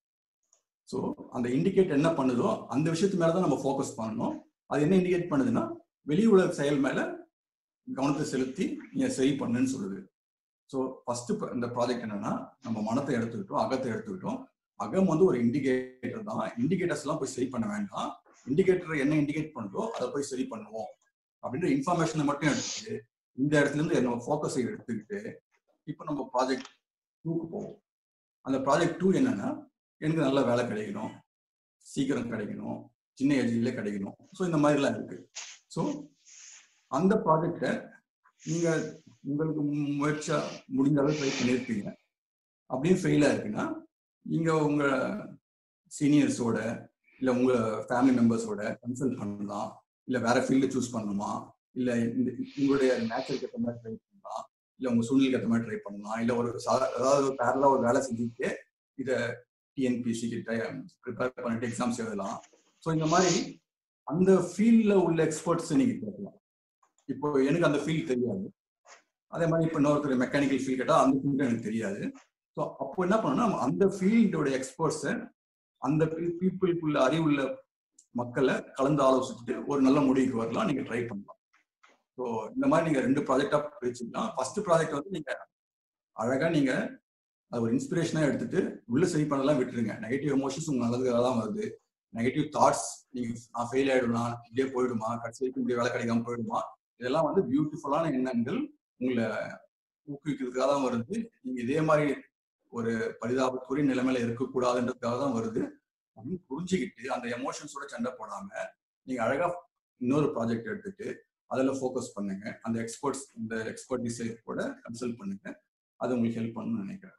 ஸோ அந்த இண்டிகேட் என்ன பண்ணுதோ அந்த விஷயத்து மேல தான் நம்ம ஃபோக்கஸ் பண்ணணும் அது என்ன இண்டிகேட் பண்ணுதுன்னா வெளி உலக செயல் மேல கவனத்தை செலுத்தி நீங்க சரி பண்ணுன்னு சொல்லுது ஸோ ஃபர்ஸ்ட் இந்த ப்ராஜெக்ட் என்னன்னா நம்ம மனத்தை எடுத்துக்கிட்டோம் அகத்தை எடுத்துக்கிட்டோம் அகம் வந்து ஒரு இண்டிகேட்டர் தான் இண்டிகேட்டர்ஸ் எல்லாம் போய் சரி பண்ண வேண்டாம் இண்டிகேட்டர் என்ன இண்டிகேட் பண்ணுதோ அதை போய் சரி பண்ணுவோம் அப்படின்ற இன்ஃபர்மேஷனை மட்டும் எடுத்துக்கிட்டு இந்த இடத்துல இருந்து நம்ம ஃபோக்கஸை எடுத்துக்கிட்டு இப்போ நம்ம ப்ராஜெக்ட் டூக்கு போவோம் அந்த ப்ராஜெக்ட் டூ என்னன்னா எனக்கு நல்ல வேலை கிடைக்கணும் சீக்கிரம் கிடைக்கணும் சின்ன ஏஜ்ல கிடைக்கணும் ஸோ இந்த மாதிரிலாம் இருக்கு ஸோ அந்த ப்ராஜெக்டை நீங்க உங்களுக்கு முயற்சியா முடிஞ்ச அளவு ட்ரை பண்ணியிருப்பீங்க அப்படியும் ஃபெயிலா இருக்குன்னா நீங்க உங்க சீனியர்ஸோட இல்ல உங்க ஃபேமிலி மெம்பர்ஸோட கன்சல்ட் பண்ணலாம் இல்ல வேற ஃபீல்டு சூஸ் பண்ணணுமா இல்ல இந்த உங்களுடைய நேச்சருக்கு ஏற்ற மாதிரி ட்ரை பண்ணலாம் இல்ல உங்க சூழ்நிலைக்கு ஏற்ற மாதிரி ட்ரை பண்ணலாம் இல்ல ஒரு சா- அதாவது பேரலா ஒரு வேலை செஞ்சுட்டு இத டிஎன்பிசிக்கு ப்ரிப்பேர் பண்ணிட்டு எக்ஸாம்ஸ் எழுதலாம் ஸோ இந்த மாதிரி அந்த ஃபீல்ட்ல உள்ள எக்ஸ்பர்ட்ஸ் நீங்க கேட்கலாம் இப்போ எனக்கு அந்த ஃபீல்ட் தெரியாது அதே மாதிரி இப்போ இன்னொருத்தர் மெக்கானிக்கல் ஃபீல்ட் கேட்டால் அந்த ஃபீல்டு எனக்கு தெரியாது ஸோ அப்போ என்ன பண்ணணும்னா அந்த ஃபீல்டோட எக்ஸ்பர்ட்ஸை அந்த பீப்புளுக்குள்ள அறிவுள்ள மக்களை கலந்து ஆலோசிச்சுட்டு ஒரு நல்ல முடிவுக்கு வரலாம் நீங்க ட்ரை பண்ணலாம் ஸோ இந்த மாதிரி நீங்க ரெண்டு ப்ராஜெக்டா பிரிச்சுக்கலாம் ஃபர்ஸ்ட் ப்ராஜெக்ட் வந்து நீங்க அழகா நீங்க அது ஒரு இன்ஸ்பிரேஷனா எடுத்துட்டு உள்ள சரி பண்ணலாம் விட்டுருங்க நெகட்டிவ் எமோஷன்ஸ் உங்க நல்லதுக்காக தான் வருது நெகட்டிவ் தாட்ஸ் நீங்க நான் ஃபெயில் ஆயிடுமா இப்படியே போயிடுமா கடைசி வரைக்கும் இப்படியே வேலை கிடைக்காம போயிடுமா இதெல்லாம் வந்து பியூட்டிஃபுல்லான எண்ணங்கள் உங்களை ஊக்குவிக்கிறதுக்காக தான் வருது நீங்க இதே மாதிரி ஒரு பரிதாபத்துக்குரிய நிலைமையில இருக்கக்கூடாதுன்றதுக்காக தான் வருது அப்படின்னு புரிஞ்சுக்கிட்டு அந்த எமோஷன்ஸோட சண்டை போடாம நீங்க அழகா இன்னொரு ப்ராஜெக்ட் எடுத்துட்டு அதுல ஃபோக்கஸ் பண்ணுங்க அந்த எக்ஸ்பர்ட்ஸ் இந்த எக்ஸ்பர்ட் கூட கன்சல்ட் பண்ணுங்க அது உங்களுக்கு ஹெல்ப் பண்ணணும்னு நினைக்கிறேன்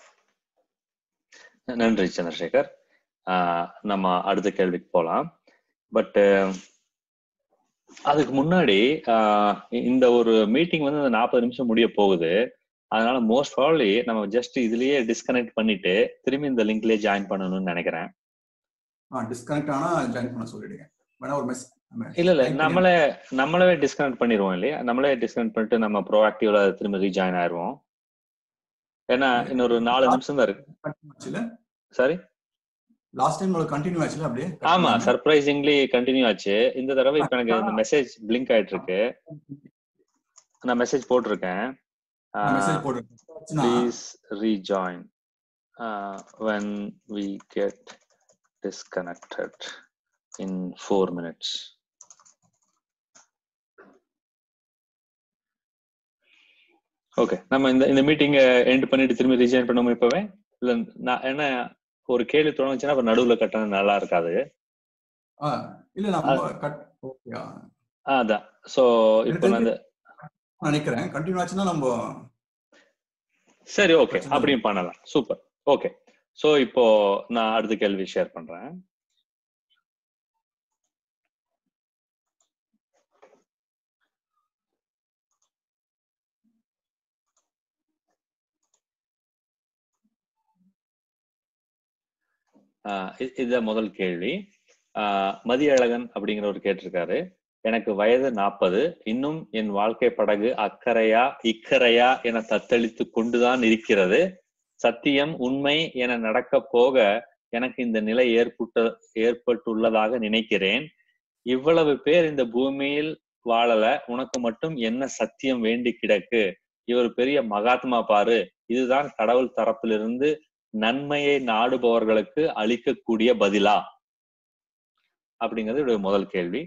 நன்றி சந்திரசேகர் ஆஹ் நம்ம அடுத்த கேள்விக்கு போலாம் பட் அதுக்கு முன்னாடி ஆஹ் இந்த ஒரு மீட்டிங் வந்து இந்த நாற்பது நிமிஷம் முடிய போகுது அதனால மோஸ்ட் ப்ராப்ளி நம்ம ஜஸ்ட் இதுலயே டிஸ்கனெக்ட் பண்ணிட்டு திரும்பி இந்த லிங்க்லயே ஜாயின் பண்ணணும்னு நினைக்கிறேன் ஆ டிஸ்கனெக்ட் ஆனா ஜாயின் பண்ண சொல்லிடுங்க வேணா ஒரு மெஸ் இல்ல இல்ல நம்மளே நம்மளவே டிஸ்கனெக்ட் பண்ணிடுவோம் இல்லையா நம்மளே டிஸ்கனெக்ட் பண்ணிட்டு நம்ம ப்ரோஆக்டிவ்ல திரும்ப ரீஜாயின் ஆயிருவோம் ஏன்னா இன்னொரு நாலு நிமிஷம் தான் இருக்கு ஆச்சுல சாரி லாஸ்ட் டைம் உங்களுக்கு கண்டினியூ ஆச்சுல அப்படியே ஆமா சர்ப்ரைசிங்லி கண்டினியூ ஆச்சு இந்த தடவை இப்ப எனக்கு இந்த மெசேஜ் பிளிங்க் ஆயிட்டு இருக்கு நான் மெசேஜ் போட்டிருக்கேன் மெசேஜ் போடுறேன் please rejoin when we get disconnected in four minutes okay நம்ம இந்த இந்த மீட்டிங் எண்ட் பண்ணிட்டு திரும்பி ரீஜாயின் பண்ணுவோம் இப்பவே இல்ல நான் என்ன ஒரு கேள்வி தொடங்குச்சுன்னா அப்ப நடுவுல கட்டணம் நல்லா இருக்காது ஆ இல்ல நம்ம கட் ஓகே அதான் சோ இப்போ நான் இந்த நினைக்கிறேன் கண்டினியூ ஆச்சுன்னா நம்ம சரி ஓகே அப்படியும் பண்ணலாம் சூப்பர் ஓகே சோ இப்போ நான் அடுத்த கேள்வி ஷேர் பண்றேன் இதுதான் முதல் கேள்வி மதியழகன் அப்படிங்கிறவர் கேட்டிருக்காரு எனக்கு வயது நாற்பது இன்னும் என் வாழ்க்கை படகு அக்கறையா இக்கரையா என தத்தளித்து கொண்டுதான் இருக்கிறது சத்தியம் உண்மை என நடக்க போக எனக்கு இந்த நிலை ஏற்பட்ட ஏற்பட்டுள்ளதாக நினைக்கிறேன் இவ்வளவு பேர் இந்த பூமியில் வாழல உனக்கு மட்டும் என்ன சத்தியம் வேண்டி கிடக்கு இவர் பெரிய மகாத்மா பாரு இதுதான் கடவுள் தரப்பிலிருந்து நன்மையை நாடுபவர்களுக்கு அளிக்கக்கூடிய பதிலா அப்படிங்கிறது இவருடைய முதல் கேள்வி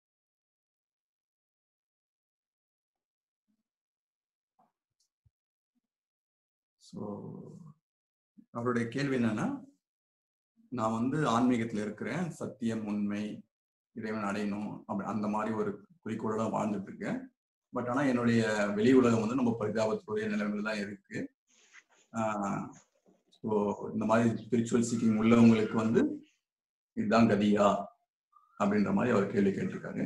ஸோ அவருடைய கேள்வி என்னன்னா நான் வந்து ஆன்மீகத்துல இருக்கிறேன் சத்தியம் உண்மை இறைவன் அடையணும் அப்படி அந்த மாதிரி ஒரு குறிக்கோளோட வாழ்ந்துட்டு இருக்கேன் பட் ஆனா என்னுடைய வெளி உலகம் வந்து நம்ம பரிதாபத்துடைய நிலைமையில தான் இருக்கு ஸோ இந்த மாதிரி ஸ்பிரிச்சுவல் சீக்கிங் உள்ளவங்களுக்கு வந்து இதுதான் கதியா அப்படின்ற மாதிரி அவர் கேள்வி கேட்டிருக்காரு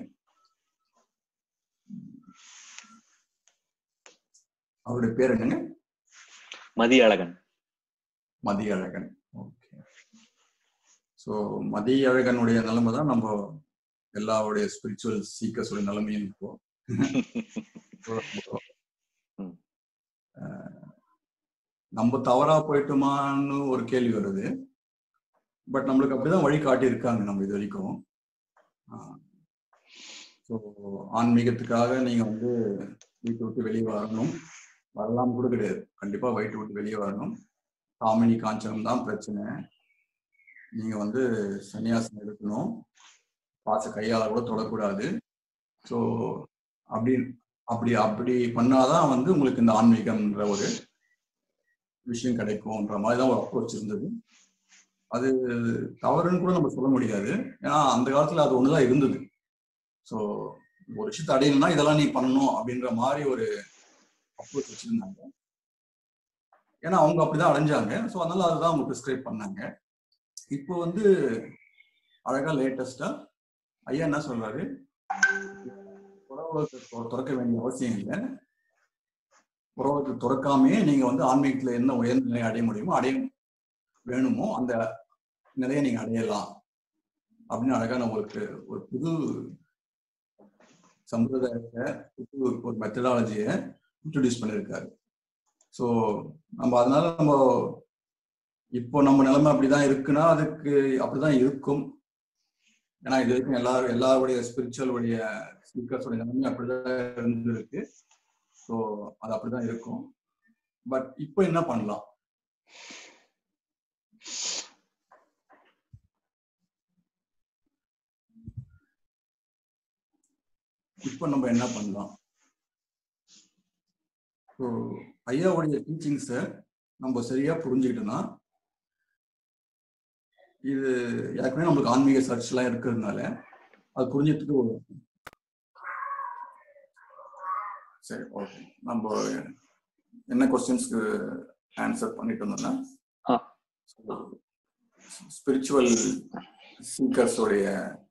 அவருடைய பேர் என்னங்க மதிய அழகன் மதிய அழகன் ஓகே ஸோ மதிய அழகனுடைய நிலைமை தான் நம்ம எல்லாருடைய ஸ்பிரிச்சுவல் சீக்கர்ஸோட நிலைமையும் இப்போ ம். அஹ், நம்ம தவறா போயிட்டோமான்னு ஒரு கேள்வி வருது பட் நம்மளுக்கு அப்படிதான் வழி காட்டியிருக்காங்க நம்ம இது வரைக்கும் ஸோ ஆன்மீகத்துக்காக நீங்க வந்து வீட்டை விட்டு வெளியே வரணும் வரலாம் கூட கிடையாது கண்டிப்பா வீட்டை விட்டு வெளியே வரணும் காமினி காஞ்சனம் தான் பிரச்சனை நீங்க வந்து சன்னியாசம் எடுக்கணும் பாச கையால கூட தொடக்கூடாது ஸோ அப்படி அப்படி அப்படி பண்ணாதான் வந்து உங்களுக்கு இந்த ஆன்மீகம்ன்ற ஒரு விஷயம் கிடைக்கும்ன்ற மாதிரி தான் ஒரு அப்ரோச் இருந்தது அது தவறுன்னு கூட நம்ம சொல்ல முடியாது ஏன்னா அந்த காலத்துல அது ஒண்ணுதான் இருந்தது ஸோ ஒரு விஷயத்தை அடையணும்னா இதெல்லாம் நீ பண்ணணும் அப்படின்ற மாதிரி ஒரு அப்ரோச் வச்சிருந்தாங்க ஏன்னா அவங்க அப்படிதான் அடைஞ்சாங்க ஸோ அதனால அதுதான் அவங்க ப்ரிஸ்கிரைப் பண்ணாங்க இப்போ வந்து அழகா லேட்டஸ்டா ஐயா என்ன சொல்றாரு புறவுலகத்தை தொ- திறக்க வேண்டிய அவசியம் இல்லை புறவுலகத்தை திறக்காமே நீங்க வந்து ஆன்மீகத்துல என்ன உயர்ந்த நிலையை அடைய முடியுமோ அடைய வேணுமோ அந்த நிலையை நீங்க அடையலாம் அப்படின்னு அழகா நம்மளுக்கு ஒரு புது சம்பிரதாயத்தை புது ஒரு மெத்தடாலஜியை இன்ட்ரடியூஸ் பண்ணியிருக்காரு ஸோ நம்ம அதனால நம்ம இப்போ நம்ம நிலைமை அப்படிதான் இருக்குன்னா அதுக்கு அப்படிதான் இருக்கும் ஏன்னா இது வரைக்கும் எல்லாரும் எல்லாருடைய ஸ்பிரிச்சுவல் உடைய ஸ்பீக்கர்ஸோட நிலைமை அப்படிதான் இருந்திருக்கு ஸோ அது அப்படிதான் இருக்கும் பட் இப்போ என்ன பண்ணலாம் இப்போ நம்ம என்ன பண்ணலாம் ஸோ ஐயாவுடைய டீச்சிங்ஸை நம்ம சரியா புரிஞ்சுக்கிட்டோம்னா இது ஏற்கனவே நம்மளுக்கு ஆன்மீக சர்ச் எல்லாம் இருக்கிறதுனால அது புரிஞ்சதுக்கு ஒரு சரி ஓகே நம்ம என்ன கொஸ்டின்ஸ்க்கு ஆன்சர் பண்ணிட்டு இருந்தோம்னா ஆ. ஸ்பிரிச்சுவல் சீக்கர்ஸோடைய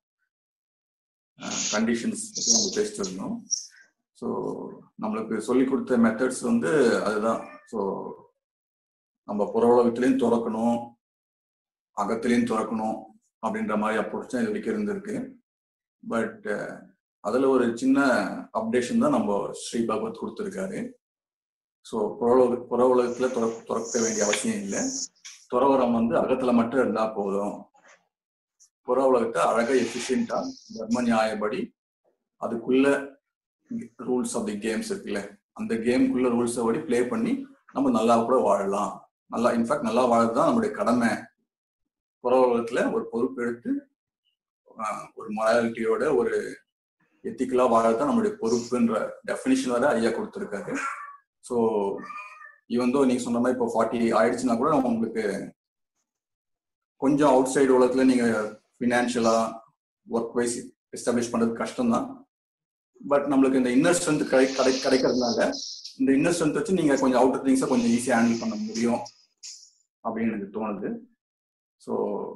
கண்டிஷன்ஸ் பற்றி நம்ம பேசிட்டு இருந்தோம் ஸோ நம்மளுக்கு சொல்லி கொடுத்த மெத்தட்ஸ் வந்து அதுதான் ஸோ நம்ம புற உலகத்துலேயும் திறக்கணும் அகத்திலையும் திறக்கணும் அப்படின்ற மாதிரி அப்ரோச் தான் இது வரைக்கும் இருந்திருக்கு பட் அதுல ஒரு சின்ன அப்டேஷன் தான் நம்ம ஸ்ரீ பகவத் கொடுத்துருக்காரு ஸோ புற உலக புற உலகத்துல துற துறக்க வேண்டிய அவசியம் இல்லை துறவரம் வந்து அகத்துல மட்டும் இருந்தா போதும் புற உலகத்தை அழகா எஃபிஷியண்டா தர்ம நியாயப்படி அதுக்குள்ள ரூல்ஸ் ஆஃப் தி கேம்ஸ் இருக்குல்ல அந்த கேம்குள்ள ரூல்ஸை படி ப்ளே பண்ணி நம்ம நல்லா கூட வாழலாம் நல்லா இன்ஃபேக்ட் நல்லா வாழறது தான் நம்மளுடைய கடமை புற உலகத்துல ஒரு பொறுப்பு எடுத்து ஆஹ், ஒரு மொராலிட்டியோட ஒரு எத்திக்கலா வாழதான் நம்மளுடைய பொறுப்புன்ற டெஃபினிஷன் வரை ஐயா கொடுத்துருக்காரு ஸோ இவன் தோ நீங்க சொன்ன மாதிரி இப்போ ஃபார்ட்டி ஆயிடுச்சுன்னா கூட உங்களுக்கு கொஞ்சம் அவுட் சைடு உலகத்துல நீங்க ஃபினான்ஷியலா ஒர்க் வைஸ் எஸ்டாப்ளிஷ் பண்றது கஷ்டம் தான் பட் நம்மளுக்கு இந்த இன்னர் ஸ்ட்ரென்த் கிடை கிடை கிடைக்கிறதுனால இந்த இன்னர் ஸ்ட்ரென்த் வச்சு நீங்க கொஞ்சம் அவுட்டர் திங்ஸை கொஞ்சம் ஈஸியாக ஹேண்டில் பண்ண முடியும் அப்படின்னு எனக்கு தோணுது ஸோ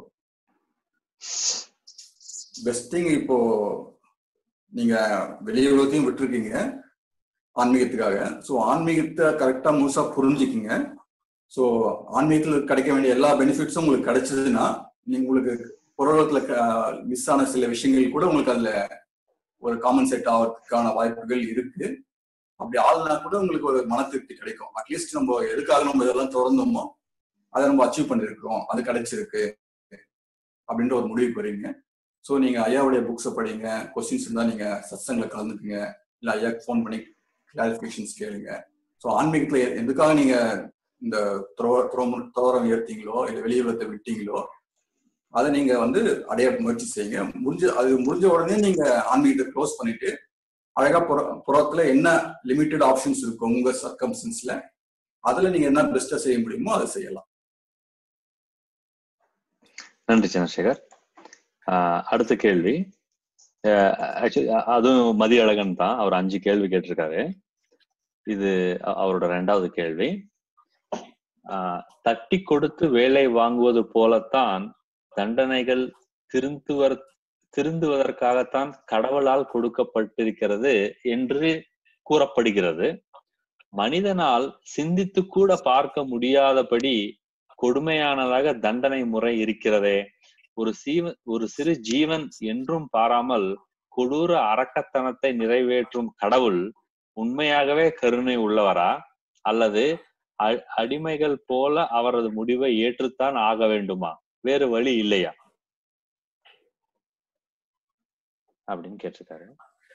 பெஸ்ட் திங் இப்போ நீங்க வெளி உலகத்தையும் விட்டுருக்கீங்க ஆன்மீகத்துக்காக ஸோ ஆன்மீகத்தை கரெக்டா முழுசா புரிஞ்சுக்கிங்க ஸோ ஆன்மீகத்தில் கிடைக்க வேண்டிய எல்லா பெனிஃபிட்ஸும் உங்களுக்கு கிடைச்சதுன்னா நீங்க உங்களுக்கு புறத்துல மிஸ் ஆன சில விஷயங்கள் கூட உங்களுக்கு அதுல ஒரு காமன் செட் ஆகிறதுக்கான வாய்ப்புகள் இருக்கு அப்படி ஆள்னா கூட உங்களுக்கு ஒரு மன திருப்தி கிடைக்கும் அட்லீஸ்ட் நம்ம எதுக்காக நம்ம இதெல்லாம் திறந்தோமோ அதை நம்ம அச்சீவ் பண்ணிருக்கிறோம் அது கிடைச்சிருக்கு அப்படின்ற ஒரு முடிவுக்கு வரீங்க ஸோ நீங்க ஐயாவுடைய புக்ஸை படிங்க கொஸ்டின்ஸ் இருந்தால் நீங்க சத்சங்கில் கலந்துக்குங்க இல்லை ஐயாக்கு ஃபோன் பண்ணி கிளாரிஃபிகேஷன்ஸ் கேளுங்க ஸோ ஆன்மீகத்துல எ- எதுக்காக நீங்க இந்த துறவ- துறவ- துறவரம் ஏற்றீங்களோ இல்லை வெளியுலகத்தை விட்டீங்களோ அதை நீங்க வந்து அடைய முயற்சி செய்யுங்க முடிஞ்ச அது முடிஞ்ச உடனே நீங்க ஆன்மீகத்தை க்ளோஸ் பண்ணிட்டு அழகா புற புறத்துல என்ன லிமிட்டெட் ஆப்ஷன்ஸ் இருக்கும் உங்க சர்க்கம்ஸ்டன்ஸ்ல அதுல நீங்க என்ன பெஸ்டா செய்ய முடியுமோ அதை செய்யலாம் நன்றி சந்திரசேகர் ஆஹ் அடுத்த கேள்வி ஆக்சுவலி அதுவும் மதிய அழகன் தான் அவர் அஞ்சு கேள்வி கேட்டிருக்காரு இது அ- அவரோட ரெண்டாவது கேள்வி ஆஹ் தட்டி கொடுத்து வேலை வாங்குவது போலத்தான் தண்டனைகள் திருந்துவர் திருந்துவதற்காகத்தான் கடவுளால் கொடுக்கப்பட்டிருக்கிறது என்று கூறப்படுகிறது மனிதனால் சிந்தித்து கூட பார்க்க முடியாதபடி கொடுமையானதாக தண்டனை முறை இருக்கிறதே ஒரு சீவ ஒரு சிறு ஜீவன் என்றும் பாராமல் கொடூர அரக்கத்தனத்தை நிறைவேற்றும் கடவுள் உண்மையாகவே கருணை உள்ளவரா அல்லது அ- அடிமைகள் போல அவரது முடிவை ஏற்றுத்தான் ஆக வேண்டுமா வேறு வழி இல்லையா அப்படின்னு கேட்டிருக்காரு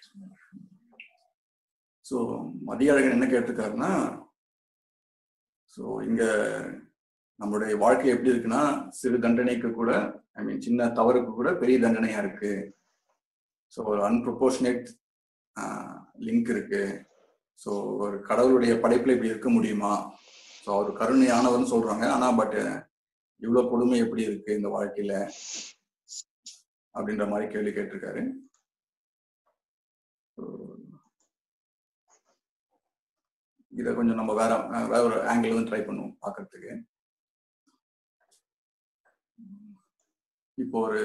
ஸோ மதியழகன் என்ன கேட்டிருக்காருன்னா ஸோ இங்க நம்மளுடைய வாழ்க்கை எப்படி இருக்குன்னா சிறு தண்டனைக்கு கூட ஐ மீன் சின்ன தவறுக்கு கூட பெரிய தண்டனையா இருக்கு ஸோ ஒரு அன்ப்ரொபோர்ஷனேட் லிங்க் இருக்கு ஸோ ஒரு கடவுளுடைய படைப்புல இப்படி இருக்க முடியுமா ஸோ அவர் கருணையானவர்னு சொல்றாங்க ஆனா பட் இவ்வளவு கொடுமை எப்படி இருக்கு இந்த வாழ்க்கையில அப்படின்ற மாதிரி கேள்வி கேட்டிருக்காரு So, இதை கொஞ்சம் நம்ம வேற அஹ் வேற ஒரு ஆங்கிள் வந்து ட்ரை பண்ணுவோம் பார்க்கறதுக்கு இப்போ ஒரு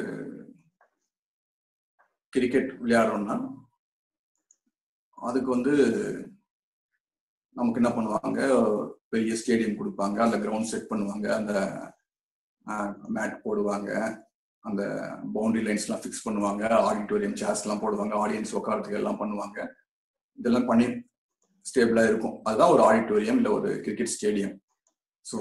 கிரிக்கெட் விளையாடுறோம்னா அதுக்கு வந்து நமக்கு என்ன பண்ணுவாங்க பெரிய ஸ்டேடியம் கொடுப்பாங்க அந்த கிரவுண்ட் செட் பண்ணுவாங்க அந்த மேட் போடுவாங்க அந்த பவுண்டரி லைன்ஸ்லாம் ஃபிக்ஸ் பண்ணுவாங்க ஆடிட்டோரியம் சேர்ஸ்லாம் போடுவாங்க ஆடியன்ஸ் உட்காரத்துக்கு எல்லாம் பண்ணுவாங்க இதெல்லாம் பண்ணி ஸ்டேபிளா இருக்கும் அதுதான் ஒரு ஆடிட்டோரியம் இல்ல ஒரு கிரிக்கெட் ஸ்டேடியம் ஸோ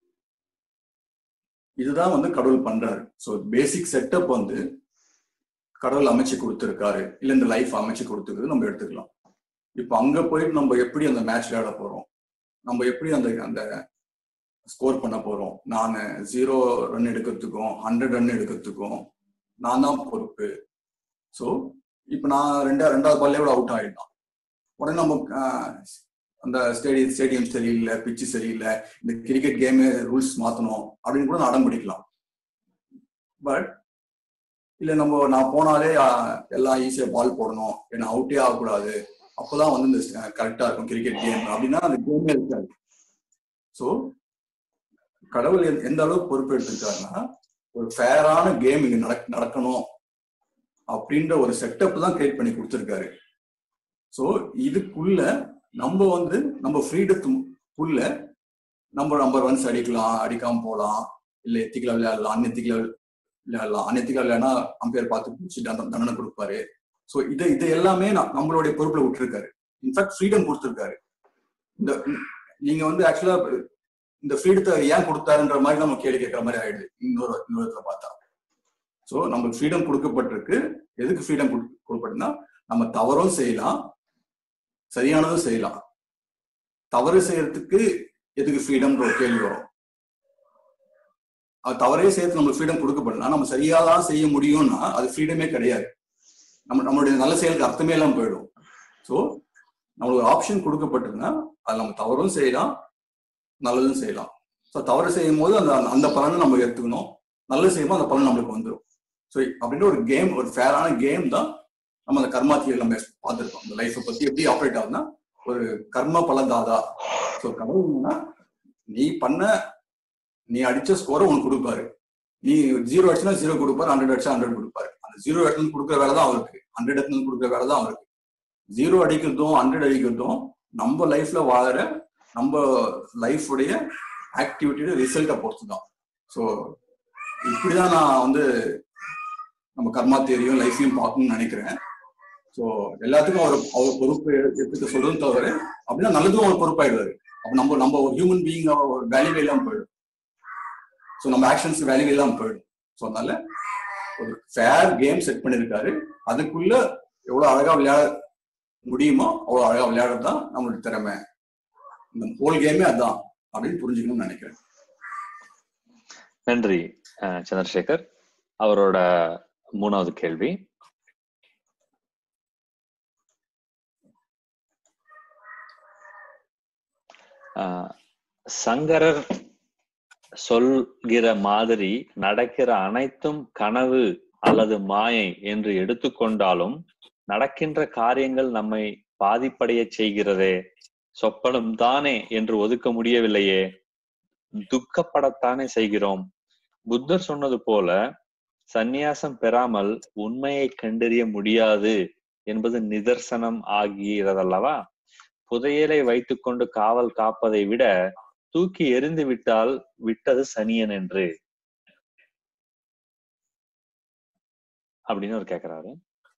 இதுதான் வந்து கடவுள் பண்றாரு ஸோ பேசிக் செட்டப் வந்து கடவுள் அமைச்சு கொடுத்துருக்காரு இல்ல இந்த லைஃப் அமைச்சு கொடுத்துருக்குது நம்ம எடுத்துக்கலாம் இப்போ அங்க போயிட்டு நம்ம எப்படி அந்த மேட்ச் விளையாட போறோம் நம்ம எப்படி அந்த அந்த ஸ்கோர் பண்ண போறோம் நான் ஜீரோ ரன் எடுக்கிறதுக்கும் ஹண்ட்ரட் ரன் எடுக்கிறதுக்கும் நான் தான் பொறுப்பு ஸோ இப்போ நான் ரெண்டா ரெண்டாவது பால்லே கூட அவுட் ஆயிட்டான் உடனே நம்ம ஆஹ், அந்த ஸ்டேடியம் ஸ்டேடியம் சரியில்லை பிச்சு சரியில்லை இந்த கிரிக்கெட் கேமு ரூல்ஸ் மாத்தணும் அப்படின்னு கூட நான் அடம் பிடிக்கலாம் பட் இல்ல நம்ம நான் போனாலே ஆஹ், எல்லாம் ஈஸியா பால் போடணும் ஏன்னா அவுட்டே ஆகக்கூடாது அப்போதான் வந்து இந்த கரெக்டா இருக்கும் கிரிக்கெட் கேம் அப்படின்னா அந்த கேமே இருக்காது ஸோ கடவுள் எந்த- எந்த அளவுக்கு பொறுப்பு எடுத்திருக்காருன்னா ஒரு ஃபேரான கேம் இங்க நடக் நடக்கணும் அப்படின்ற ஒரு செட்டப் தான் கிரியேட் பண்ணி கொடுத்துருக்காரு ஸோ இதுக்குள்ள நம்ம வந்து நம்ம ஃப்ரீடத்துக்குள்ள நம்ம நம்பர் ஒன்ஸ் அடிக்கலாம் அடிக்காம போகலாம் இல்ல எத்திக்கலா விளையாடலாம் அன்எத்திக்கலா விளையாடலாம் அன்எத்திக்கலா விளையாடா அம்பையர் பார்த்து பிடிச்சி தண்டனை கொடுப்பாரு ஸோ இதை இது எல்லாமே ந- நம்மளுடைய பொறுப்புல விட்டுருக்காரு இன்ஃபேக்ட் ஃப்ரீடம் கொடுத்துருக்காரு இந்த நீங்க வந்து ஆக்சுவலா இந்த ஃப்ரீடத்தை ஏன் கொடுத்தாருன்ற மாதிரி நம்ம கேள்வி கேட்கற மாதிரி ஆயிடுது இன்னொரு இன்னொரு இடத்துல பார்த்தா ஸோ நம்மளுக்கு ஃப்ரீடம் கொடுக்கப்பட்டிருக்கு எதுக்கு ஃப்ரீடம் கொடுக்கப்பட்டுனா நம்ம தவறும் செய்யலாம் சரியானதும் செய்யலாம் தவறு செய்யறதுக்கு எதுக்கு ஃப்ரீடம்ன்ற ஒரு கேள்வி வரும் அது தவறே செய்யறதுக்கு நம்மளுக்கு ஃப்ரீடம் கொடுக்கப்படலாம் நம்ம சரியா தான் செய்ய முடியும்னா அது ஃப்ரீடமே கிடையாது நம்ம நம்மளுடைய நல்ல செயலுக்கு அர்த்தமே இல்லாம போயிடும் ஸோ நம்மளுக்கு ஆப்ஷன் கொடுக்கப்பட்டிருந்தா அது நம்ம தவறும் செய்யலாம் நல்லதும் செய்யலாம் ஸோ தவறு செய்யும் போது அந்த அந்த பலனை நம்ம எடுத்துக்கணும் நல்லது செய்யும்போது அந்த பலன் நம்மளுக்கு வந்துடும் ஸோ அப்படின்ற ஒரு கேம் ஒரு ஃபேரான கேம் தான் நம்ம அந்த கர்மா தியரி நம்ம பார்த்துருக்கோம் இந்த லைஃப்பை பத்தி எப்படி ஆப்ரேட் ஆகுதுன்னா ஒரு கர்ம பலதாதா ஸோ கடவுள் என்னன்னா நீ பண்ண நீ அடிச்ச ஸ்கோரை உனக்கு கொடுப்பாரு நீ ஜீரோ அடிச்சுனா ஜீரோ கொடுப்பாரு ஹண்ட்ரட் அடிச்சா ஹண்ட்ரட் கொடுப்பாரு அந்த ஜீரோ இடத்துல கொடுக்குற வேலை தான் அவருக்கு ஹண்ட்ரட் இடத்துல கொடுக்குற வேலை தான் அவருக்கு ஜீரோ அடிக்கிறதும் ஹண்ட்ரட் அடிக்கிறதும் நம்ம லைஃப்ல வாழற நம்ம லைஃப் உடைய ஆக்டிவிட்டியோட ரிசல்ட்டை பொறுத்து தான் ஸோ இப்படிதான் நான் வந்து நம்ம கர்மா தேரியும் லைஃபையும் பார்க்கணும்னு நினைக்கிறேன் ஸோ எல்லாத்துக்கும் அவர் அவர் பொறுப்பு எடுத்துக்க சொல்றதும் தவிர அப்படின்னா நல்லதும் அவர் பொறுப்பாயிடுவாரு அப்ப நம்ம நம்ம ஒரு ஹியூமன் பீயிங் ஒரு வேல்யூவே இல்லாம போயிடும் ஸோ நம்ம ஆக்ஷன்ஸ் வேல்யூவே இல்லாம போயிடும் ஸோ அதனால ஒரு ஃபேர் கேம் செட் பண்ணியிருக்காரு அதுக்குள்ள எவ்வளவு அழகா விளையாட முடியுமோ அவ்வளவு அழகா விளையாடுறது தான் நம்மளுடைய திறமை இந்த ஹோல் கேமே அதான் அப்படின்னு புரிஞ்சுக்கணும்னு நினைக்கிறேன் நன்றி அஹ், சந்திரசேகர் அவரோட மூணாவது கேள்வி அஹ், சங்கரர் சொல்கிற மாதிரி நடக்கிற அனைத்தும் கனவு அல்லது மாயை என்று எடுத்துக்கொண்டாலும் நடக்கின்ற காரியங்கள் நம்மை பாதிப்படைய செய்கிறதே சொப்பனம் தானே என்று ஒதுக்க முடியவில்லையே துக்கப்படத்தானே செய்கிறோம் புத்தர் சொன்னது போல சந்நியாசம் பெறாமல் உண்மையை கண்டறிய முடியாது என்பது நிதர்சனம் ஆகிறதல்லவா புதையலை வைத்துக்கொண்டு காவல் காப்பதை விட தூக்கி எறிந்து விட்டால் விட்டது சனியன் என்று அப்படின்னு அவர் கேக்குறாரு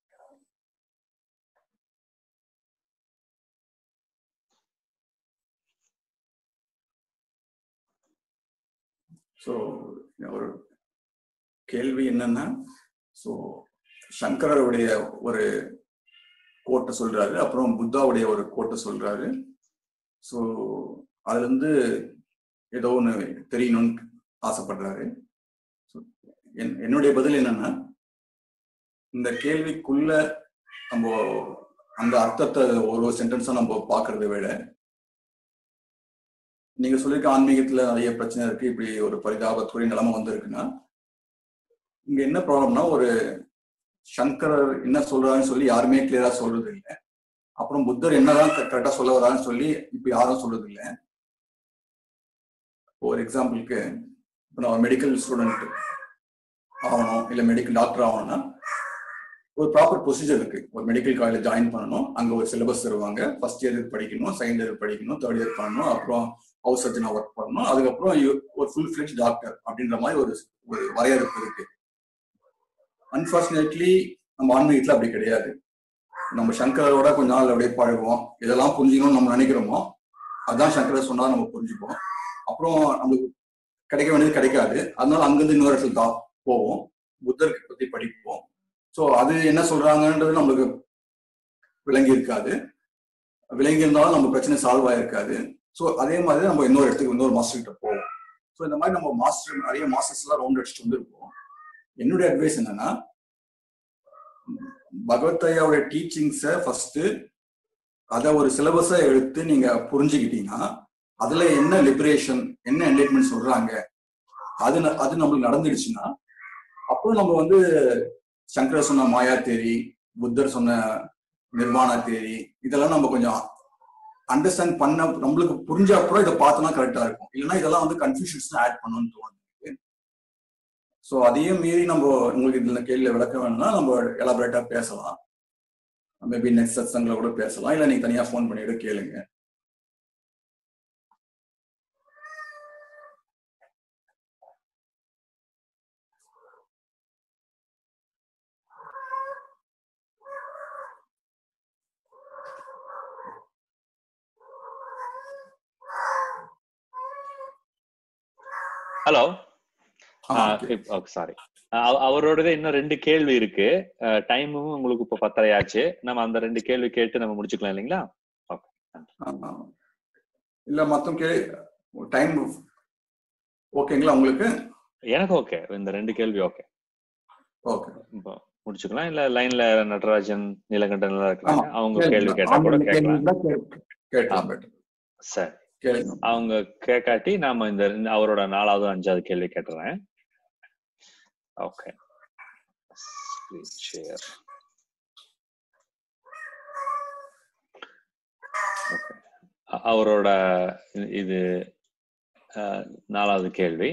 ஸோ ஒரு கேள்வி என்னன்னா ஸோ சங்கரருடைய ஒரு கோட்டை சொல்றாரு அப்புறம் புத்தாவுடைய ஒரு கோட்டை சொல்றாரு ஸோ அதுல இருந்து ஏதோ ஒன்று தெரியணும்னு ஆசைப்படுறாரு So, என்- என்னுடைய பதில் என்னன்னா இந்த கேள்விக்குள்ள நம்ம அந்த அர்த்தத்தை ஒரு ஒரு சென்டென்ஸா நம்ம பார்க்கறதை விட நீங்க சொல்லியிருக்க ஆன்மீகத்துல நிறைய பிரச்சனை இருக்கு இப்படி ஒரு பரிதாபத்துக்குரிய நிலைமை வந்திருக்குன்னா இங்க என்ன ப்ராப்ளம்னா ஒரு சங்கரர் என்ன சொல்றாருன்னு சொல்லி யாருமே கிளியரா சொல்றது இல்லை அப்புறம் புத்தர் என்னதான் கரெக்டா சொல்ல வரான்னு சொல்லி இப்ப யாரும் சொல்றது இல்லை ஒரு எக்ஸாம்பிளுக்கு இப்போ நான் மெடிக்கல் ஸ்டூடெண்ட் ஆகணும் இல்லை மெடிக்கல் டாக்டர் ஆகணும்னா ஒரு ப்ராப்பர் ப்ரொசீஜர் இருக்கு ஒரு மெடிக்கல் காலேஜ் ஜாயின் பண்ணணும் அங்க ஒரு சிலபஸ் தருவாங்க ஃபர்ஸ்ட் இயர் படிக்கணும் செகண்ட் இயர் படிக்கணும் தேர்ட் இயர் பண்ணணும் அப்புறம் ஹவுஸ் சர்ஜனா ஒர்க் பண்ணணும் அதுக்கப்புறம் you- ஒரு ஃபுல் ஃபிளெஜ் டாக்டர் அப்படின்ற மாதிரி ஒரு ஒரு வரையறுப்பு இருக்கு அன்பார்ச்சுனேட்லி நம்ம ஆன்மீகத்துல அப்படி கிடையாது நம்ம சங்கரோட கொஞ்ச நாள் அப்படியே பழகுவோம் இதெல்லாம் புரிஞ்சுக்கணும்னு நம்ம நினைக்கிறோமோ அதான் சங்கரர் சொன்னா நம்ம புரிஞ்சுப்போம் அப்புறம் நம்மளுக்கு கிடைக்க வேண்டியது கிடைக்காது அதனால அங்கிருந்து இன்னொரு இடத்துல தான் போவோம் புத்தர் பத்தி படிப்போம் ஸோ அது என்ன சொல்றாங்கன்றது நம்மளுக்கு விளங்கி இருக்காது விளங்கி இருந்தாலும் நம்ம பிரச்சனை சால்வ் ஆயிருக்காது ஸோ அதே மாதிரி நம்ம இன்னொரு இடத்துக்கு இன்னொரு மாஸ்டர் கிட்ட போவோம் ஸோ இந்த மாதிரி நம்ம மாஸ்டர் நிறைய மாஸ்டர்ஸ் எல்லாம் ரவுண்ட் அடிச்சுட்டு வந்திருப்போம் என்னுடைய அட்வைஸ் என்னன்னா பகவத் ஐயாவுடைய டீச்சிங்ஸை ஃபர்ஸ்ட் அதை ஒரு சிலபஸை எடுத்து நீங்க புரிஞ்சுக்கிட்டீங்கன்னா அதுல என்ன லிபரேஷன் என்ன என்லைட்மெண்ட் சொல்றாங்க அது ந- அது நம்மளுக்கு நடந்துடுச்சுன்னா அப்புறம் நம்ம வந்து சங்கரர் சொன்ன மாயா தேரி புத்தர் சொன்ன நிர்வாண தேரி இதெல்லாம் நம்ம கொஞ்சம் அண்டர்ஸ்டாண்ட் பண்ண நம்மளுக்கு புரிஞ்ச அப்புறம் இதை பார்த்தோம்னா கரெக்டா இருக்கும் இல்லைன்னா இதெல்லாம் வந்து கன்ஃபியூஷன்ஸ் ஆட் பண்ணணும்னு தோணுது ஸோ அதையும் மீறி நம்ம உங்களுக்கு இதுல கேள்வியில விளக்க வேணும்னா நம்ம எலாபரேட்டா பேசலாம் மேபி நெக்ஸ்ட் சத்சங்கில் கூட பேசலாம் இல்லை நீங்க தனியா ஃபோன் பண்ணிட்டு கேளுங்க ஹலோ ஆ, okay. சாரி அவரோடது இன்னும் ரெண்டு கேள்வி இருக்கு டைமும் உங்களுக்கு இப்போ பத்தரை ஆச்சு நம்ம அந்த ரெண்டு கேள்வி கேட்டு நம்ம முடிச்சுக்கலாம் இல்லைங்களா ஆமா. இல்ல மொத்தம் கே டைம் ஓகேங்களா உங்களுக்கு எனக்கு ஓகே இந்த ரெண்டு கேள்வி ஓகே ஓகே இப்போ முடிச்சுக்கலாம் இல்ல லைன்ல நடராஜன் நீலகண்டன் எல்லாம் இருக்காங்க ஆமா. அவங்க கேள்வி கேட்டா கூட கேட்கலாம் கேட்கலாம் better. சரி கேளுங்க அவங்க கேட்காட்டி நாம இந்த ரெண்டு- அவரோட நாலாவது அஞ்சாவது கேள்வி கேட்டுறேன் ஓகே ஷேர் அவரோட இ- இது அஹ், நாலாவது கேள்வி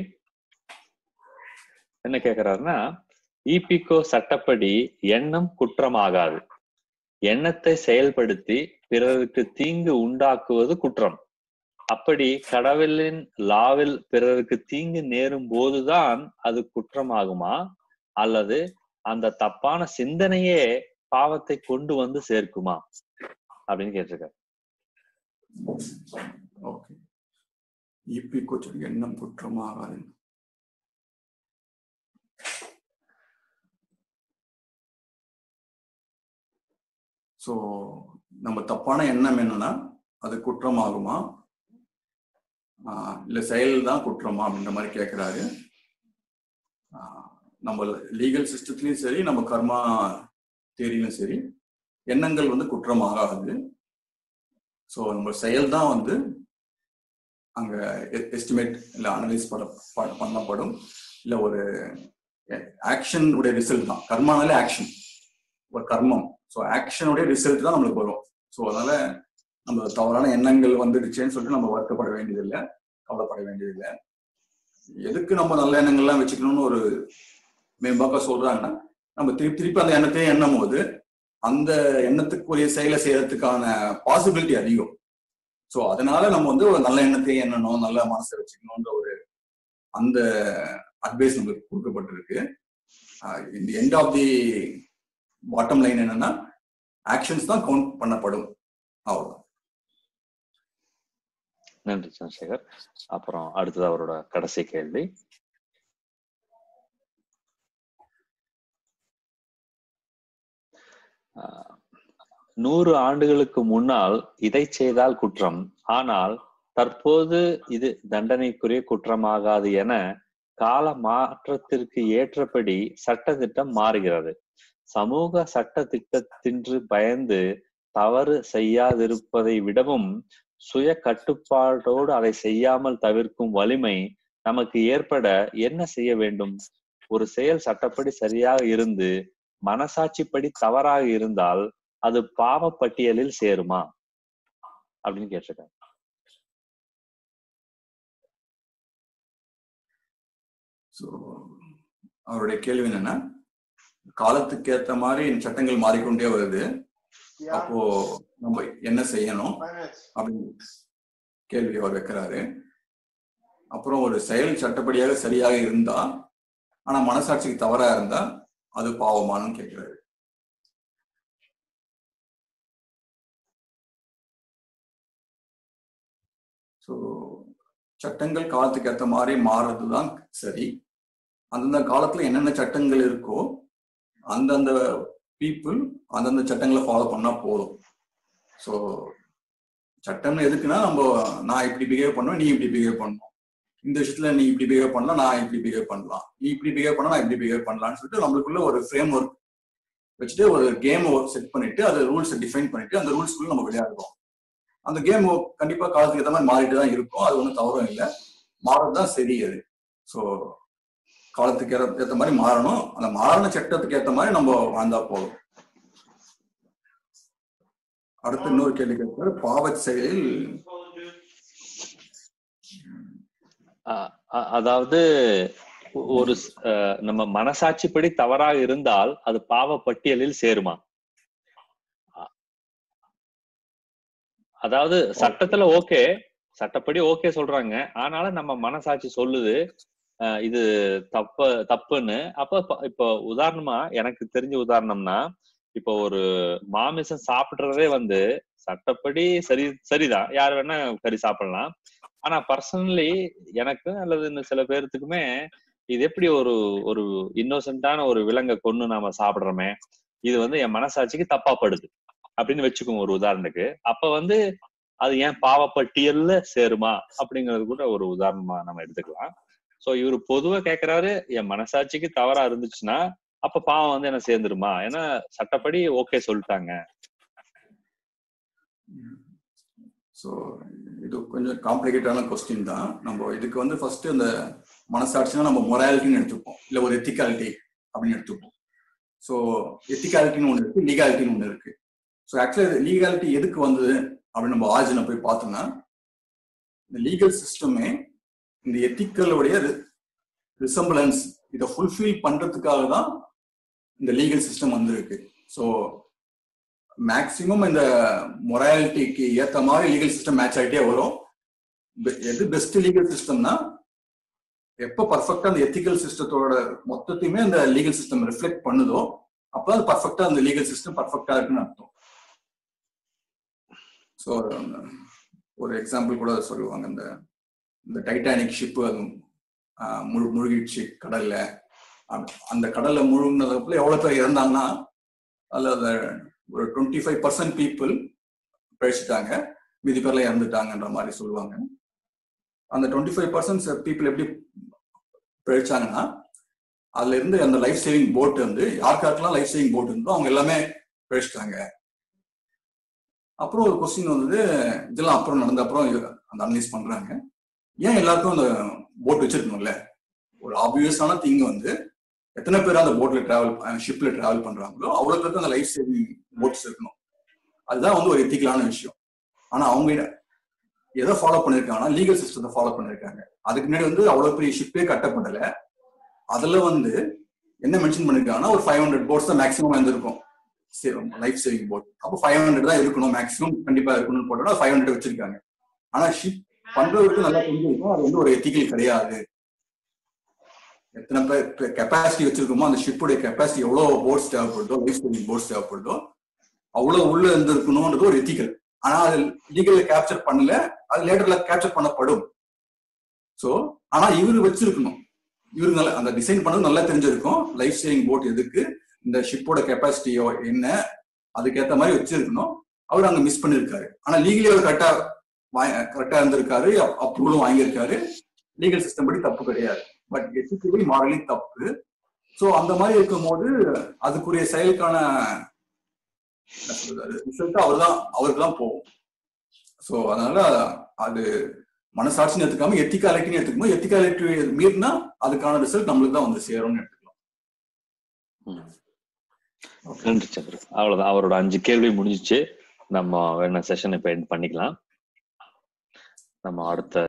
என்ன கேக்குறாருன்னா ஈபிகோ சட்டப்படி எண்ணம் குற்றமாகாது எண்ணத்தை செயல்படுத்தி பிறருக்கு தீங்கு உண்டாக்குவது குற்றம் அப்படி கடவுளின் லாவில் பிறருக்கு தீங்கு நேரும் போதுதான் அது குற்றமாகுமா அல்லது அந்த தப்பான சிந்தனையே பாவத்தை கொண்டு வந்து சேர்க்குமா அப்படின்னு கேட்டிருக்காரு ஓகே இபி கொஞ்சம் எண்ணம் குற்றமாகாது ஸோ நம்ம தப்பான எண்ணம் என்னன்னா அது குற்றமாகுமா ஆஹ் இல்ல செயல் தான் குற்றமா அப்படின்ற மாதிரி கேட்கிறாரு ஆஹ் நம்ம லீகல் சிஸ்டத்துலயும் சரி நம்ம கர்மா தேரியிலும் சரி எண்ணங்கள் வந்து குற்றமாகாது ஸோ நம்ம செயல் தான் வந்து அங்க எஸ்டிமேட் இல்ல அனலைஸ் பண்ண ப- பண்ணப்படும் இல்ல ஒரு ஆக்ஷன் உடைய ரிசல்ட் தான் கர்மானாலே ஆக்ஷன் ஒரு கர்மம் ஸோ ஆக்ஷனுடைய ரிசல்ட் தான் நம்மளுக்கு வரும் ஸோ அதனால நம்ம தவறான எண்ணங்கள் வந்துடுச்சேன்னு சொல்லிட்டு நம்ம வருத்தப்பட வேண்டியதில்லை கவலைப்பட வேண்டியதில்லை எதுக்கு நம்ம நல்ல எண்ணங்கள்லாம் வச்சுக்கணும்னு ஒரு மேம்பாக்க சொல்றாங்கன்னா நம்ம திருப்பி திருப்பி அந்த எண்ணத்தையே எண்ணும் போது அந்த எண்ணத்துக்குரிய செயலை செய்யறதுக்கான பாசிபிலிட்டி அதிகம் ஸோ அதனால நம்ம வந்து ஒரு நல்ல எண்ணத்தையே எண்ணணும் நல்ல மனசை வச்சுக்கணும்ன்ற ஒரு அந்த அட்வைஸ் நம்மளுக்கு கொடுக்கப்பட்டிருக்கு இந்த end of the bottom line என்னன்னா ஆக்ஷன்ஸ் தான் கவுண்ட் பண்ணப்படும் அவ்வளவுதான் நன்றி சந்திரசேகர் அப்புறம் அடுத்தது அவரோட கடைசி கேள்வி ஆஹ், நூறு ஆண்டுகளுக்கு முன்னால் இதை செய்தால் குற்றம் ஆனால் தற்போது இது தண்டனைக்குரிய குற்றமாகாது என கால மாற்றத்திற்கு ஏற்றபடி சட்டத்திட்டம் மாறுகிறது சமூக சட்ட திட்டத்தின்று பயந்து தவறு செய்யாதிருப்பதை விடவும் சுய கட்டுப்பாட்டோடு அதை செய்யாமல் தவிர்க்கும் வலிமை நமக்கு ஏற்பட என்ன செய்ய வேண்டும் ஒரு செயல் சட்டப்படி சரியாக இருந்து மனசாட்சிப்படி தவறாக இருந்தால் அது பாவ பட்டியலில் சேருமா அப்படின்னு கேட்டிருக்காங்க ஸோ அவருடைய கேள்வி என்னன்னா காலத்துக்கு ஏத்த மாதிரி சட்டங்கள் மாறிக்கொண்டே வருது அப்போ நம்ம என்ன செய்யணும் அப்படின்னு கேள்வி அவர் வைக்கிறாரு அப்புறம் ஒரு செயல் சட்டப்படியாக சரியாக இருந்தா ஆனா மனசாட்சிக்கு தவறா இருந்தா அது பாவமானு கேட்கிறாரு ஸோ சட்டங்கள் காலத்துக்கு ஏற்ற மாதிரி மாறுறதுதான் சரி அந்தந்த காலத்துல என்னென்ன சட்டங்கள் இருக்கோ அந்தந்த பீப்புள் அந்தந்த சட்டங்களை ஃபாலோ பண்ணா போதும் ஸோ சட்டம்னு எதுக்குன்னா நம்ம நான் இப்படி பிஹேவ் பண்ணுவேன் நீ இப்படி பிஹேவ் பண்ணணும் இந்த விஷயத்துல நீ இப்படி பிஹேவ் பண்ணலாம் நான் இப்படி பிஹேவ் பண்ணலாம் நீ இப்படி பிஹேவ் பண்ணா நான் இப்படி பிஹேவ் பண்ணலாம்னு சொல்லிட்டு நம்மளுக்குள்ள ஒரு ஃப்ரேம் ஒர்க் வச்சுட்டு ஒரு கேம் செட் பண்ணிட்டு அது ரூல்ஸை டிஃபைன் பண்ணிட்டு அந்த ரூல்ஸ்குள்ள நம்ம விளையாடுறோம் அந்த கேம் கண்டிப்பா காலத்துக்கு ஏற்ற மாதிரி மாறிட்டு தான் இருக்கும் அது ஒன்றும் தவறும் இல்லை மாறது தான் சரி அது ஸோ காலத்துக்கு ஏற- ஏத்த மாதிரி மாறணும் அந்த மாறின சட்டத்துக்கு ஏத்த மாதிரி நம்ம வாழ்ந்தா போதும் அடுத்து இன்னொரு கேள்வி கேட்கிறாரு பாவச் செயலில் அ- அ- அதாவது ஒ- ஒரு ஸ்- அஹ் நம்ம மனசாட்சிப்படி தவறாக இருந்தால் அது பாவ பட்டியலில் சேருமா அ- அதாவது சட்டத்துல ஓகே சட்டப்படி ஓகே சொல்றாங்க ஆனாலும் நம்ம மனசாட்சி சொல்லுது அஹ் இது தப்பு தப்புன்னு அப்ப ப- இப்போ உதாரணமா எனக்கு தெரிஞ்ச உதாரணம்னா இப்போ ஒரு மாமிசம் சாப்பிடுறதே வந்து சட்டப்படி சரி சரிதான் யார் வேணா கறி சாப்பிடலாம் ஆனா பர்சனலி எனக்கு அல்லது இன்னும் சில பேர்த்துக்குமே இது எப்படி ஒரு ஒரு இன்னோசென்ட்டான ஒரு விலங்கை கொன்னு நாம சாப்பிடுறோமே இது வந்து என் மனசாட்சிக்கு தப்பா படுது அப்படின்னு வச்சுக்கோங்க ஒரு உதாரணத்துக்கு அப்ப வந்து அது ஏன் பாவப்பட்டியல்ல சேருமா அப்படிங்கிறது கூட ஒரு உதாரணமா நம்ம எடுத்துக்கலாம் சோ இவரு பொதுவா கேக்குறாரு என் மனசாட்சிக்கு தவறா இருந்துச்சுன்னா அப்ப பாவம் வந்து என்ன சேர்ந்துருமா ஏன்னா சட்டப்படி ஓகே சொல்லிட்டாங்க ஸோ இது கொஞ்சம் காம்ப்ளிகேட்டான கொஸ்டின் தான் நம்ம இதுக்கு வந்து ஃபர்ஸ்ட் இந்த மனசாட்சினா நம்ம மொராலிட்டின்னு எடுத்துப்போம் இல்லை ஒரு எத்திகாலிட்டி அப்படின்னு எடுத்துப்போம் ஸோ எத்திகாலிட்டின்னு ஒன்று இருக்கு லீகாலிட்டின்னு ஒன்று இருக்கு ஸோ ஆக்சுவலி லீகாலிட்டி எதுக்கு வந்தது அப்படின்னு நம்ம ஆஜினை போய் பார்த்தோம்னா இந்த லீகல் சிஸ்டமே இந்த எத்திக்கலுடைய ரிசம்பிளன்ஸ் இதை ஃபுல்ஃபில் பண்றதுக்காக தான் இந்த லீகல் சிஸ்டம் வந்திருக்கு ஸோ மேக்சிமம் இந்த மொராலிட்டிக்கு ஏத்த மாதிரி லீகல் சிஸ்டம் மேட்ச் ஆகிட்டே வரும் பெ- எது பெஸ்ட் லீகல் சிஸ்டம்னா எப்போ பர்ஃபெக்டா அந்த எத்திக்கல் சிஸ்டத்தோட மொத்தத்தையுமே அந்த லீகல் சிஸ்டம் ரிஃப்ளெக்ட் பண்ணுதோ அப்போ அது பர்ஃபெக்டா அந்த லீகல் சிஸ்டம் பர்ஃபெக்டா இருக்குன்னு அர்த்தம் ஸோ ஒரு எக்ஸாம்பிள் கூட சொல்லுவாங்க இந்த இந்த டைட்டானிக் ஷிப்பு அது ஆஹ், முழு முழுகிடுச்சு கடல்ல அந்த- அந்த கடல்ல முழுங்கினதுக்குள்ள எவ்வளவு பேர் இறந்தாங்கன்னா அதுல அந்த ஒரு டுவெண்ட்டி ஃபைவ் பர்சன்ட் பீப்புள் பிழைச்சிட்டாங்க மீதி பேர்ல இறந்துட்டாங்கன்ற மாதிரி சொல்லுவாங்க அந்த டுவெண்ட்டி ஃபைவ் பர்சன்ட் பீப்புள் எப்படி பிழைச்சாங்கன்னா அதுல இருந்து அந்த லைஃப் சேவிங் போட் வந்து யாருக்காருக்கெல்லாம் லைஃப் சேவிங் போட் இருந்தோ அவங்க எல்லாமே பிழைச்சிட்டாங்க அப்புறம் ஒரு கொஸ்டின் வந்தது இதெல்லாம் அப்புறம் நடந்த அப்புறம் இது அந்த அனலைஸ் பண்றாங்க ஏன் எல்லாருக்கும் அந்த போட் வச்சிருக்கணும்ல ஒரு ஆப்வியஸான திங் வந்து எத்தனை பேர் அந்த போட்ல டிராவல் ஷிப்ல டிராவல் பண்றாங்களோ அவ்வளவு பேருக்கு அந்த லைஃப் சேவிங் போட்ஸ் இருக்கணும் அதுதான் வந்து ஒரு எத்திக்கலான விஷயம் ஆனா அவங்க எதை ஃபாலோ பண்ணிருக்காங்கன்னா லீகல் சிஸ்டத்தை ஃபாலோ பண்ணிருக்காங்க அதுக்கு முன்னாடி வந்து அவ்வளவு பெரிய ஷிப்பே கட்டப்படல அதுல வந்து என்ன மென்ஷன் பண்ணிருக்காங்கன்னா ஒரு ஃபைவ் ஹண்ட்ரட் போட்ஸ் தான் மேக்ஸிமம் இருந்திருக்கும் லைஃப் சேவிங் போட் அப்போ ஃபைவ் ஹண்ட்ரட் தான் இருக்கணும் மேக்ஸிமம் கண்டிப்பா இருக்கணும்னு போட்டோம்னா ஃபைவ் ஹண்ட்ரட் வச்சிருக்காங்க ஆனா ஷிப் பண்றவருக்கு நல்லா தெரிஞ்சிருக்கும் அது வந்து ஒரு எத்திக்கல் கிடையாது எத்தனை பேர் கெப்பாசிட்டி வச்சிருக்கோமோ அந்த ஷிப்புடைய கெப்பாசிட்டி எவ்வளவு போட்ஸ் தேவைப்படுதோ லைஃப் சேவிங் போட்ஸ் தேவைப்படுதோ அவ்வளவு உள்ள இருந்திருக்கணும்ன்றது ஒரு எத்திக்கல் ஆனா அது லீகல்ல கேப்சர் பண்ணல அது லேட்டர்ல கேப்சர் பண்ணப்படும் சோ ஆனா இவரு வச்சிருக்கணும் இவரு நல்லா அந்த டிசைன் பண்ணது நல்லா தெரிஞ்சிருக்கும் லைஃப் சேவிங் போட் எதுக்கு இந்த ஷிப்போட கெப்பாசிட்டியோ என்ன அதுக்கேத்த மாதிரி வச்சிருக்கணும் அவர் அங்க மிஸ் பண்ணிருக்காரு ஆனா லீகலி அவர் கரெக்டா கரெக்டா இருந்திருக்காரு அப்ரூவலும் வாங்கியிருக்காரு லீகல் சிஸ்டம் படி தப்பு கிடையாது பட் எத்திக்கலி மாரலி தப்பு சோ அந்த மாதிரி இருக்கும்போது அதுக்குரிய செயலுக்கான ரிசல்ட் அவர் தான் அவருக்கு தான் போகும் ஸோ அதனால அது மனசாட்சின்னு எடுத்துக்காம எத்திகாலிட்டின்னு எடுத்துக்கணும் எத்திகாலிட்டி மீறினா அதுக்கான ரிசல்ட் நம்மளுக்கு தான் வந்து சேரும்னு எடுத்துக்கலாம் நன்றி சந்திர அவ்வளவுதான் அவரோட அஞ்சு கேள்வி முடிஞ்சிச்சு நம்ம வேணா செஷன் இப்ப எண்ட் பண்ணிக்கலாம் நம்ம அடுத்த